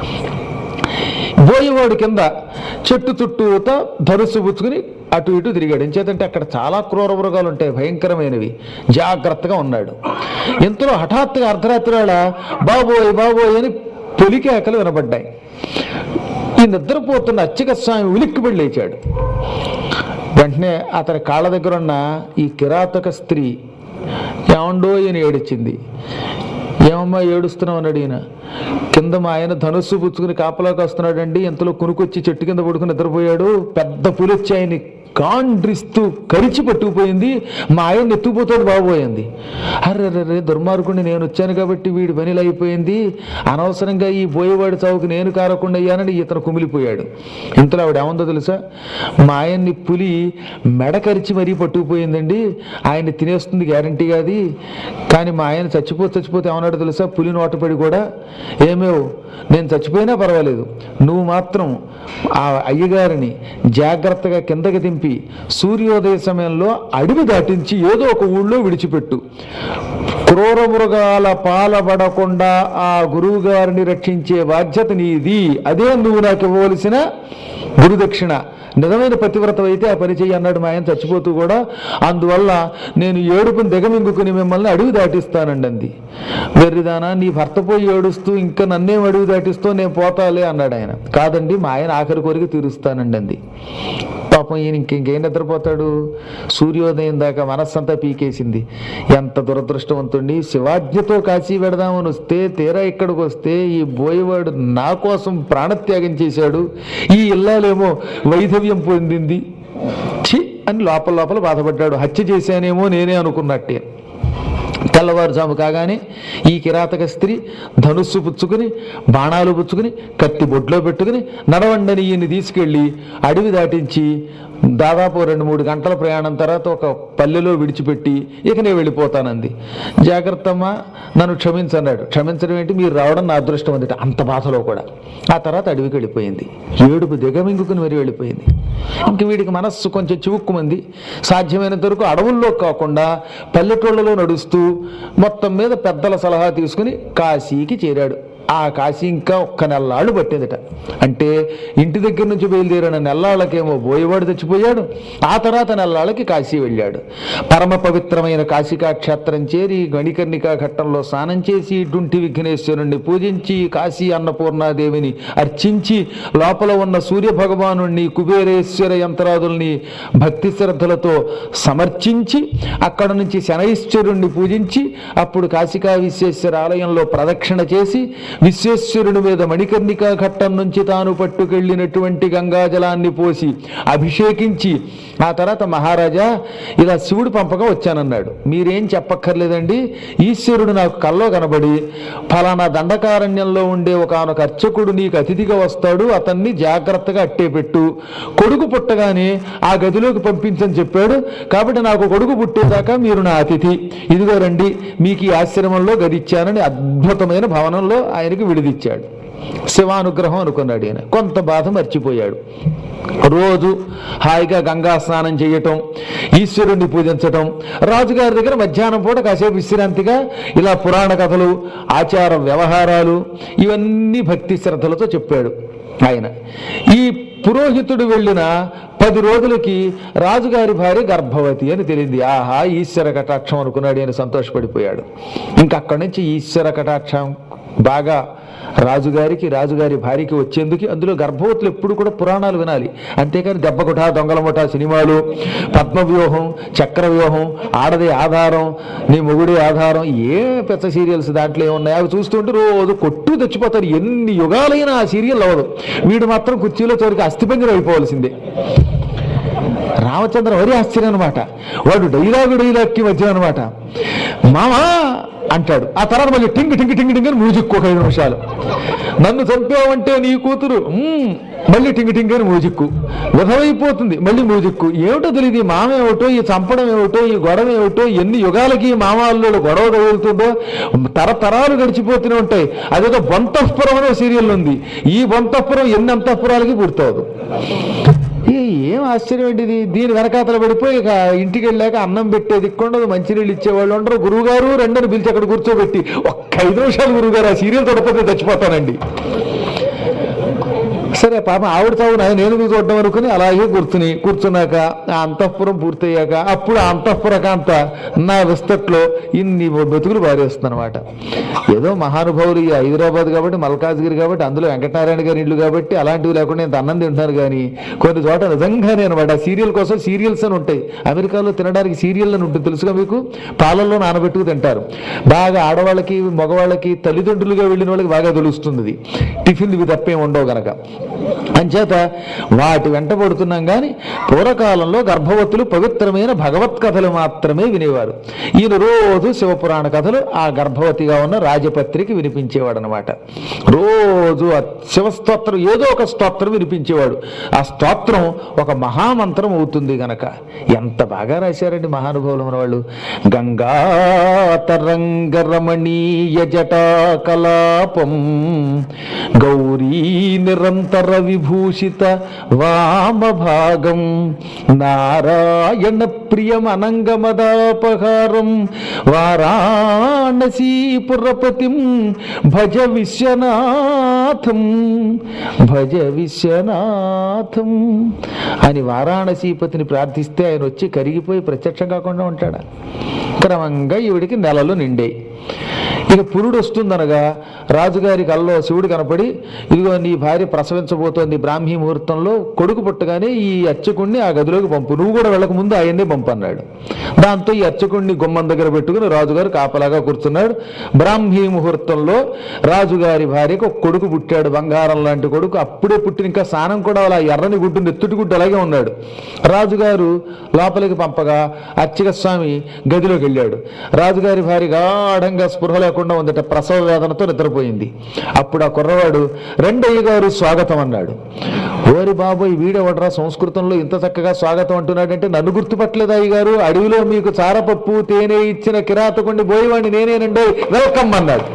[SPEAKER 1] బోయేవాడు కింద చెట్టు చుట్టూత ధనుసు పుచ్చుకుని అటు ఇటు తిరిగాడు ఎంచేతంటే అక్కడ చాలా క్రూర మృగాలు ఉంటాయి భయంకరమైనవి జాగ్రత్తగా ఉన్నాడు ఇంతలో హఠాత్తుగా అర్ధరాత్రి వేళ బాబోయ్ బాబోయ్ అని పొలికేకలు వినబడ్డాయి ఈ నిద్రపోతున్న అచ్చక స్వామి ఉలిక్కిపడి లేచాడు వెంటనే అతని కాళ్ళ దగ్గర ఉన్న ఈ కిరాతక స్త్రీ ఏమండో అని ఏడిచింది ఏమమ్మా ఏడుస్తున్నావు అని అడిగిన కింద మా ఆయన ధనుస్సు పుచ్చుకుని కాపలాకి వస్తున్నాడండి ఎంతలో కునుకొచ్చి చెట్టు కింద పడుకుని నిద్రపోయాడు పెద్ద పులి వచ్చి ఆయన్ని కాండ్రిస్తూ కరిచి పట్టుకుపోయింది మా ఆయన ఎత్తుకుపోతాడు బాబోయింది అర్రే దుర్మార్గుడిని నేను వచ్చాను కాబట్టి వీడి పనిలు అయిపోయింది అనవసరంగా ఈ పోయేవాడి చావుకు నేను కారకుండా అయ్యానని ఇతను కుమిలిపోయాడు ఇంతలో ఆవిడ ఏముందో తెలుసా మా ఆయన్ని పులి మెడ కరిచి మరీ పట్టుకుపోయిందండి ఆయన్ని తినేస్తుంది గ్యారంటీగా అది కానీ మా ఆయన చచ్చిపోతే చచ్చిపోతే ఏమన్నాడు తెలుసా పులి నోటపడి కూడా ఏమేవ్ నేను చచ్చిపోయినా పర్వాలేదు నువ్వు మాత్రం ఆ అయ్యగారిని జాగ్రత్తగా కిందకి దింపి సూర్యోదయ సమయంలో అడవి దాటించి ఏదో ఒక ఊళ్ళో విడిచిపెట్టు క్రూర మృగాల పాలబడకుండా ఆ గురువు గారిని రక్షించే బాధ్యత నీది అదే నువ్వు నాకు ఇవ్వవలసిన గురుదక్షిణ నిజమైన పతివ్రత అయితే ఆ పని చెయ్యి అన్నాడు మా ఆయన చచ్చిపోతూ కూడా అందువల్ల నేను ఏడుపుని దిగమింగుకుని మిమ్మల్ని అడవి దాటిస్తానండి అంది వెర్రిదానా నీ భర్త పోయి ఏడుస్తూ ఇంకా నన్నేం అడవి దాటిస్తూ నేను పోతాలే అన్నాడు ఆయన కాదండి మా ఆయన ఆఖరి కోరిక తీరుస్తానండి అంది పాపం ఈయన ఇంక ఇంకేం నిద్రపోతాడు సూర్యోదయం దాకా మనస్సంతా పీకేసింది ఎంత దురదృష్టవంతుణ్ణి శివాజ్ఞతో కాశీ పెడదామని వస్తే తీరా ఇక్కడికి వస్తే ఈ బోయేవాడు నా కోసం ప్రాణత్యాగం చేశాడు ఈ ఇల్లాలేమో వైధవ్యం పొందింది ఛీ అని లోపల లోపల బాధపడ్డాడు హత్య చేశానేమో నేనే అనుకున్నట్టే తెల్లవారుజాము కాగానే ఈ కిరాతక స్త్రీ ధనుస్సు పుచ్చుకుని బాణాలు పుచ్చుకుని కత్తి బొడ్లో పెట్టుకుని నడవండని ఈయన్ని తీసుకెళ్ళి అడవి దాటించి దాదాపు రెండు మూడు గంటల ప్రయాణం తర్వాత ఒక పల్లెలో విడిచిపెట్టి ఇక నేను వెళ్ళిపోతానంది జాగ్రత్త అమ్మా నన్ను క్షమించన్నాడు క్షమించడం ఏంటి మీరు రావడం నా అదృష్టం అందిట అంత బాధలో కూడా ఆ తర్వాత అడవికి వెళ్ళిపోయింది ఏడుపు దిగమింగుకుని మరి వెళ్ళిపోయింది ఇంక వీడికి మనస్సు కొంచెం చివుక్కుమంది సాధ్యమైనంత వరకు అడవుల్లో కాకుండా పల్లెటూళ్ళలో నడుస్తూ మొత్తం మీద పెద్దల సలహా తీసుకుని కాశీకి చేరాడు ఆ కాశీ ఇంకా ఒక్క నెల్లాళ్ళు పట్టేదట అంటే ఇంటి దగ్గర నుంచి బయలుదేరిన నెల్లాళ్ళకేమో బోయవాడు తెచ్చిపోయాడు ఆ తర్వాత నెల్లాళ్ళకి కాశీ వెళ్ళాడు పరమ పవిత్రమైన కాశికా క్షేత్రం చేరి గణికర్ణికా ఘట్టంలో స్నానం చేసి డుంటి విఘ్నేశ్వరుణ్ణి పూజించి కాశీ అన్నపూర్ణాదేవిని అర్చించి లోపల ఉన్న సూర్య భగవానుణ్ణి కుబేరేశ్వర యంత్రాదుల్ని భక్తి శ్రద్ధలతో సమర్చించి అక్కడ నుంచి శనైశ్వరుణ్ణి పూజించి అప్పుడు కాశికా విశ్వేశ్వర ఆలయంలో ప్రదక్షిణ చేసి విశ్వేశ్వరుని మీద మణికర్ణికా ఘట్టం నుంచి తాను పట్టుకెళ్ళినటువంటి గంగాజలాన్ని పోసి అభిషేకించి ఆ తర్వాత మహారాజా ఇలా శివుడు పంపగా వచ్చానన్నాడు మీరేం చెప్పక్కర్లేదండి ఈశ్వరుడు నాకు కల్లో కనబడి ఫలానా దండకారణ్యంలో ఉండే ఒకనొక అర్చకుడు నీకు అతిథిగా వస్తాడు అతన్ని జాగ్రత్తగా అట్టే పెట్టు కొడుకు పుట్టగానే ఆ గదిలోకి పంపించని చెప్పాడు కాబట్టి నాకు కొడుకు పుట్టేదాకా మీరు నా అతిథి ఇదిగో రండి మీకు ఈ ఆశ్రమంలో గదిచ్చానని అద్భుతమైన భవనంలో ఆయనకి విడిదిచ్చాడు శివానుగ్రహం అనుకున్నాడు ఈయన కొంత బాధ మర్చిపోయాడు రోజు హాయిగా గంగా స్నానం చేయటం ఈశ్వరుణ్ణి పూజించటం రాజుగారి దగ్గర మధ్యాహ్నం పూట కాసేపు విశ్రాంతిగా ఇలా పురాణ కథలు ఆచార వ్యవహారాలు ఇవన్నీ భక్తి శ్రద్ధలతో చెప్పాడు ఆయన ఈ పురోహితుడు వెళ్ళిన పది రోజులకి రాజుగారి భార్య గర్భవతి అని తెలియంది ఆహా ఈశ్వర కటాక్షం అనుకున్నాడు అని సంతోషపడిపోయాడు ఇంకా అక్కడి నుంచి ఈశ్వర కటాక్షం బాగా రాజుగారికి రాజుగారి భార్యకి వచ్చేందుకు అందులో గర్భవతులు ఎప్పుడు కూడా పురాణాలు వినాలి అంతేకాని దెబ్బకుట దొంగల ముఠ సినిమాలు పద్మవ్యూహం చక్రవ్యూహం ఆడది ఆధారం నీ మొగుడి ఆధారం ఏ పెద్ద సీరియల్స్ దాంట్లో ఏమున్నాయి అవి చూస్తుంటే రోజు కొట్టు తెచ్చిపోతారు ఎన్ని యుగాలైనా ఆ సీరియల్ అవ్వదు వీడు మాత్రం కుర్చీలో చివరికి అస్థిపంజరం అయిపోవలసిందే రామచంద్ర వరి ఆశ్చర్యం అనమాట వాడు డైలాగు డైలాగ్కి మధ్య అనమాట మామా అంటాడు ఆ తర్వాత మళ్ళీ టింగ్ టింగ్ టింగ్ టింగ్ అని మ్యూజిక్ ఒక ఐదు నిమిషాలు నన్ను చంపావంటే నీ కూతురు "మ్మ్." మళ్ళీ టింగ్ టింగ్ అని మ్యూజిక్ విధమైపోతుంది మళ్ళీ మ్యూజిక్ ఏమిటో తెలియదు ఈ మామ ఏమిటో ఈ చంపడం ఏమిటో ఈ గొడవ ఏమిటో ఎన్ని యుగాలకి ఈ మామాల్లో గొడవ తగులుతుందో తరతరాలు గడిచిపోతూనే ఉంటాయి అదేదో బొంతఃపురం అనే సీరియల్ ఉంది ఈ బొంతఃపురం ఎన్ని అంతఃపురాలకి పూర్తవదు ఏ ఏం ఆశ్చర్యం ఏంటిది దీని వెనకాతల పడిపోయి ఇక ఇంటికి వెళ్ళాక అన్నం పెట్టేది దిక్కుండదు మంచినీళ్ళు ఇచ్చేవాళ్ళు ఉండరు గురువుగారు రెండని పిలిచి అక్కడ కూర్చోబెట్టి ఒక్క ఐదు నిమిషాలు గురువుగారు ఆ సీరియల్ తొడపోతే చచ్చిపోతానండి సరే పాప ఆవిడ తావు నేను ఎందుకు చూడడం అనుకుని అలాగే కూర్చుని కూర్చున్నాక ఆ అంతఃపురం పూర్తయ్యాక అప్పుడు ఆ అంతఃపురకాంత నా విస్తట్లో ఇన్ని బతుకులు బారేస్తుంది అనమాట ఏదో మహానుభావులు ఈ హైదరాబాద్ కాబట్టి మల్కాజ్గిరి కాబట్టి అందులో వెంకటనారాయణ గారి ఇల్లు కాబట్టి అలాంటివి లేకుండా ఇంత అన్నం తింటున్నారు కానీ కొన్ని చోట నిజంగానే అనమాట సీరియల్ కోసం సీరియల్స్ అని ఉంటాయి అమెరికాలో తినడానికి సీరియల్ అని ఉంటుంది తెలుసుగా మీకు పాలల్లో నానబెట్టుకు తింటారు బాగా ఆడవాళ్ళకి మగవాళ్ళకి తల్లిదండ్రులుగా వెళ్ళిన వాళ్ళకి బాగా తెలుస్తుంది ఇది టిఫిన్లు ఇవి తప్పేం ఉండవు గనక అంచేత వాటి వెంట పడుతున్నాం కానీ పూర్వకాలంలో గర్భవతులు పవిత్రమైన భగవత్ కథలు మాత్రమే వినేవారు ఈయన రోజు శివపురాణ కథలు ఆ గర్భవతిగా ఉన్న రాజపత్రికి వినిపించేవాడు అనమాట రోజు ఆ శివస్తోత్రం ఏదో ఒక స్తోత్రం వినిపించేవాడు ఆ స్తోత్రం ఒక మహామంత్రం అవుతుంది గనక ఎంత బాగా రాశారండి మహానుభావులు మన వాళ్ళు గంగాతరంగరమణీయ జటా కలాపం గౌరీ నిరంతర విభూషిత వామభాగం నారాయణ ప్రియమనంగమదాపహారం వారాణసీపురపతిం భజ విశ్వనాథం భజ విశ్వనాథం అని వారాణసీపతిని ప్రార్థిస్తే ఆయన వచ్చి కరిగిపోయి ప్రత్యక్షం కాకుండా ఉంటాడా క్రమంగా ఈవిడికి నెలలు నిండే ఇక పురుడు వస్తుందనగా రాజుగారి కల్లో శివుడు కనపడి ఇదిగో నీ భార్య ప్రసవించబోతోంది బ్రాహ్మీ ముహూర్తంలో కొడుకు పుట్టగానే ఈ అర్చకుణ్ణి ఆ గదిలోకి పంపు నువ్వు కూడా వెళ్ళక ముందు ఆయన్నే పంపు అన్నాడు దాంతో ఈ అర్చకుణ్ణి గుమ్మం దగ్గర పెట్టుకుని రాజుగారు కాపలాగా కూర్చున్నాడు బ్రాహ్మీ ముహూర్తంలో రాజుగారి భార్యకు ఒక కొడుకు పుట్టాడు బంగారం లాంటి కొడుకు అప్పుడే పుట్టిన ఇంకా స్నానం కూడా అలా ఎర్రని గుడ్డు నెత్తుటి గుడ్డు అలాగే ఉన్నాడు రాజుగారు లోపలికి పంపగా అర్చక స్వామి గదిలోకి వెళ్ళాడు రాజుగారి భార్య గాఢంగా స్పృహ లేకుండా ఉందట ప్రసవ వేదనతో నిద్రపోయింది అప్పుడు ఆ కుర్రవాడు రెండయ్య గారు స్వాగతం అన్నాడు ఓరి బాబోయ్ వీడెవడరా సంస్కృతంలో ఇంత చక్కగా స్వాగతం అంటున్నాడంటే నన్ను గుర్తుపట్టలేదు అయ్య గారు అడవిలో మీకు చారపప్పు తేనె ఇచ్చిన కిరాతకుండి బోయేవాడిని నేనేనండి వెల్కమ్ అన్నాడు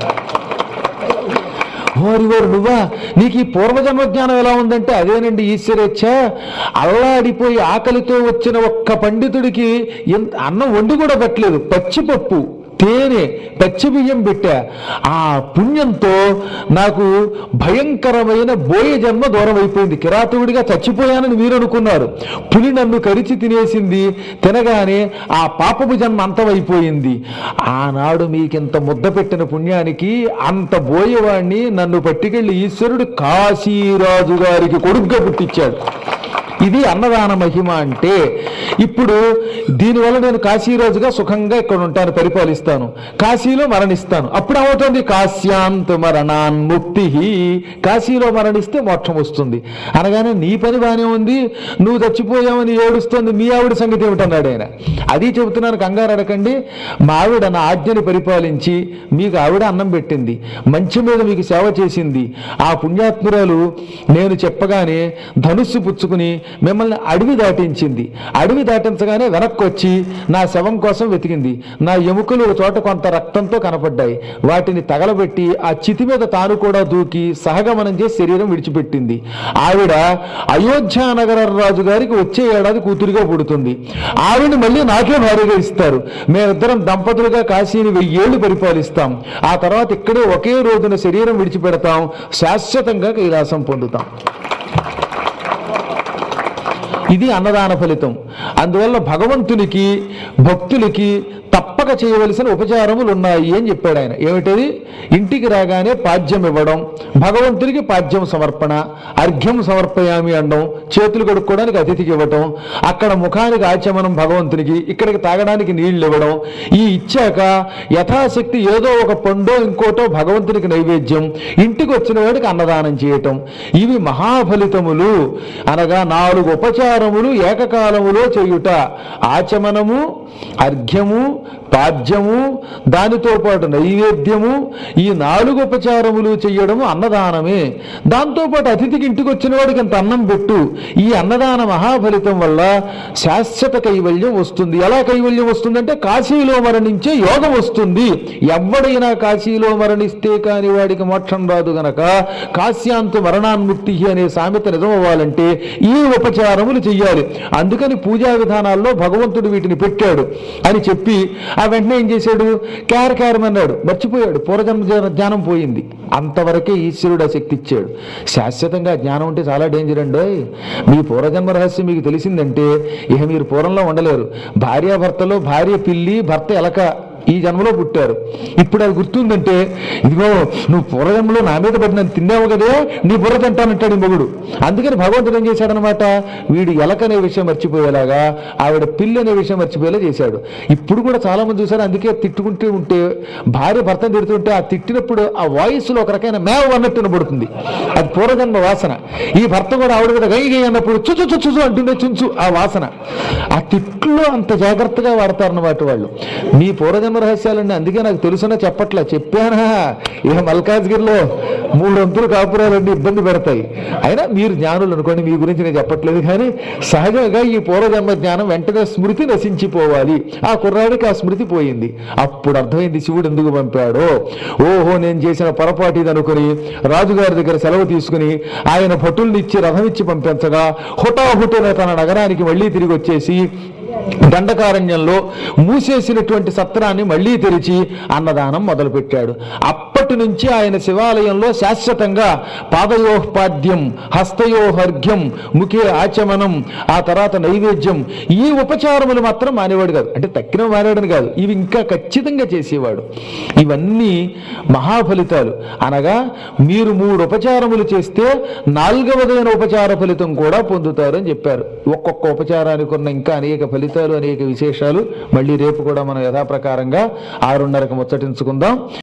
[SPEAKER 1] ఓరి ఓరి నువ్వా నీకు ఈ పూర్వజన్మ జ్ఞానం ఎలా ఉందంటే అదేనండి ఈశ్వరేచ్ఛ అల్లాడిపోయి ఆకలితో వచ్చిన ఒక్క పండితుడికి ఎంత అన్నం వండి కూడా పెట్టలేదు పచ్చిపప్పు తేనె పచ్చి బియ్యం పెట్టా ఆ పుణ్యంతో నాకు భయంకరమైన బోయ జన్మ దూరం అయిపోయింది కిరాతుడిగా చచ్చిపోయానని మీరు అనుకున్నారు పులి నన్ను కరిచి తినేసింది తినగానే ఆ పాపపు జన్మ అంతమైపోయింది ఆనాడు మీకింత ముద్ద పెట్టిన పుణ్యానికి అంత బోయేవాణ్ణి నన్ను పట్టుకెళ్ళి ఈశ్వరుడు కాశీరాజు గారికి కొడుగ్గా పుట్టించాడు ఇది అన్నదాన మహిమ అంటే ఇప్పుడు దీనివల్ల నేను కాశీరాజుగా సుఖంగా ఇక్కడ ఉంటాను పరిపాలిస్తాను కాశీలో మరణిస్తాను అప్పుడు ఏమవుతుంది కాశ్యాంత్ మరణాన్ ముక్తి కాశీలో మరణిస్తే మోక్షం వస్తుంది అనగానే నీ పని బానే ఉంది నువ్వు చచ్చిపోయావని ఏడుస్తుంది మీ ఆవిడ సంగతి ఏమిటన్నాడు ఆయన అది చెబుతున్నాను కంగారు అడకండి మా ఆవిడ నా ఆజ్ఞని పరిపాలించి మీకు ఆవిడ అన్నం పెట్టింది మంచి మీద మీకు సేవ చేసింది ఆ పుణ్యాత్మురాలు నేను చెప్పగానే ధనుస్సు పుచ్చుకుని మిమ్మల్ని అడవి దాటించింది అడవి దాటించగానే వెనక్కి వచ్చి నా శవం కోసం వెతికింది నా ఎముకలు ఒక చోట కొంత రక్తంతో కనపడ్డాయి వాటిని తగలబెట్టి ఆ చితి మీద తాను కూడా దూకి సహగమనం చేసి శరీరం విడిచిపెట్టింది ఆవిడ అయోధ్య నగర రాజు గారికి వచ్చే ఏడాది కూతురిగా పుడుతుంది ఆవిడ మళ్ళీ నాకే భార్యగా ఇస్తారు మేమిద్దరం దంపతులుగా కాశీని వెయ్యేళ్లు పరిపాలిస్తాం ఆ తర్వాత ఇక్కడే ఒకే రోజున శరీరం విడిచిపెడతాం శాశ్వతంగా కైలాసం పొందుతాం ఇది అన్నదాన ఫలితం అందువల్ల భగవంతునికి భక్తులకి తప్పక చేయవలసిన ఉపచారములు ఉన్నాయి అని చెప్పాడు ఆయన ఏమిటది ఇంటికి రాగానే పాద్యం ఇవ్వడం భగవంతునికి పాద్యం సమర్పణ అర్ఘ్యం సమర్పయామి అనడం చేతులు కడుక్కోవడానికి అతిథికి ఇవ్వటం అక్కడ ముఖానికి ఆచమనం భగవంతునికి ఇక్కడికి తాగడానికి నీళ్లు ఇవ్వడం ఈ ఇచ్చాక యథాశక్తి ఏదో ఒక పండో ఇంకోటో భగవంతునికి నైవేద్యం ఇంటికి వచ్చిన వాడికి అన్నదానం చేయటం ఇవి మహాఫలితములు అనగా నాలుగు ఉపచారములు ఏకకాలములో చేయుట ఆచమనము అర్ఘ్యము పాద్యము దానితో పాటు నైవేద్యము ఈ నాలుగు ఉపచారములు చెయ్యడము అన్నదానమే దాంతోపాటు అతిథికి ఇంటికి వచ్చిన వాడికి అంత అన్నం పెట్టు ఈ అన్నదాన మహాఫలితం వల్ల శాశ్వత కైవల్యం వస్తుంది ఎలా కైవల్యం వస్తుందంటే కాశీలో మరణించే యోగం వస్తుంది ఎవడైనా కాశీలో మరణిస్తే కాని వాడికి మోక్షం రాదు గనక కాశ్యాంతు మరణాన్ముక్తి అనే సామెత నిజమవ్వాలంటే ఈ ఉపచారములు చెయ్యాలి అందుకని పూజా విధానాల్లో భగవంతుడు వీటిని పెట్టాడు అని చెప్పి ఆ వెంటనే ఏం చేశాడు క్యార క్యారమన్నాడు మర్చిపోయాడు పూర్వజన్మ జ్ఞా- జ్ఞానం పోయింది అంతవరకే ఈశ్వరుడు ఆ శక్తి ఇచ్చాడు శాశ్వతంగా జ్ఞానం ఉంటే చాలా డేంజర్ అండి మీ పూర్వజన్మ రహస్యం మీకు తెలిసిందంటే ఇక మీరు పూర్వంలో ఉండలేరు భార్యాభర్తలో భార్య పిల్లి భర్త ఎలక ఈ జన్మలో పుట్టారు ఇప్పుడు అది గుర్తుందంటే ఇదిగో నువ్వు పూర్వజన్మలో నా మీద పడిన తిన్నావు కదే నీ బుర్ర తింటానంటాడు ఈ మొగుడు అందుకని భగవంతుడు ఏం చేశాడనమాట వీడు ఎలక అనే విషయం మర్చిపోయేలాగా ఆవిడ పిల్లి అనే విషయం మర్చిపోయేలా చేశాడు ఇప్పుడు కూడా చాలా మంది చూసారు అందుకే తిట్టుకుంటూ ఉంటే భార్య భర్తను తిడుతుంటే ఆ తిట్టినప్పుడు ఆ వాయిస్లో ఒక రకమైన మేవ అన్నట్టు వినబడుతుంది అది పూర్వజన్మ వాసన ఈ భర్త కూడా ఆవిడ మీద గై గై అన్నప్పుడు చుచు చుచు చుచు అంటుండే చుంచు ఆ వాసన ఆ తిట్లో అంత జాగ్రత్తగా వాడతారన్నమాట వాళ్ళు మీ పూర్వజన్మ రహస్యాలండి అందుకే నాకు తెలుసునా చెప్పట్లే చెప్పానా ఇక మల్కాజ్గిరిలో మూడు వంతులు కాపురాలన్నీ ఇబ్బంది పెడతాయి అయినా మీరు జ్ఞానులు అనుకోండి మీ గురించి నేను చెప్పట్లేదు కానీ సహజంగా ఈ పూర్వజన్మ జ్ఞానం వెంటనే స్మృతి నశించిపోవాలి ఆ కుర్రాడికి ఆ స్మృతి పోయింది అప్పుడు అర్థమైంది శివుడు ఎందుకు పంపాడో ఓహో నేను చేసిన పొరపాటు ఇది అనుకుని రాజుగారి దగ్గర సెలవు తీసుకుని ఆయన భటుల్ని ఇచ్చి రథం ఇచ్చి పంపించగా హుటాహుటిన తన నగరానికి మళ్ళీ తిరిగి వచ్చేసి దండకారణ్యంలో మూసేసినటువంటి సత్రాన్ని మళ్ళీ తెరిచి అన్నదానం మొదలుపెట్టాడు అప్పటి నుంచి ఆయన శివాలయంలో శాశ్వతంగా పాదయోపాద్యం హస్తయోహర్ఘ్యం ముఖే ఆచమనం ఆ తర్వాత నైవేద్యం ఈ ఉపచారములు మాత్రం మానేవాడు కాదు అంటే తక్కిన మానేవాడని కాదు ఇవి ఇంకా ఖచ్చితంగా చేసేవాడు ఇవన్నీ మహాఫలితాలు అనగా మీరు మూడు ఉపచారములు చేస్తే నాలుగవదైన ఉపచార ఫలితం కూడా పొందుతారు అని చెప్పారు ఒక్కొక్క ఉపచారానికి ఉన్న ఇంకా అనేక ఫలితాలు అనేక విశేషాలు మళ్ళీ రేపు కూడా మనం యథాప్రకారంగా ఆరున్నరకు ముచ్చటించుకుందాం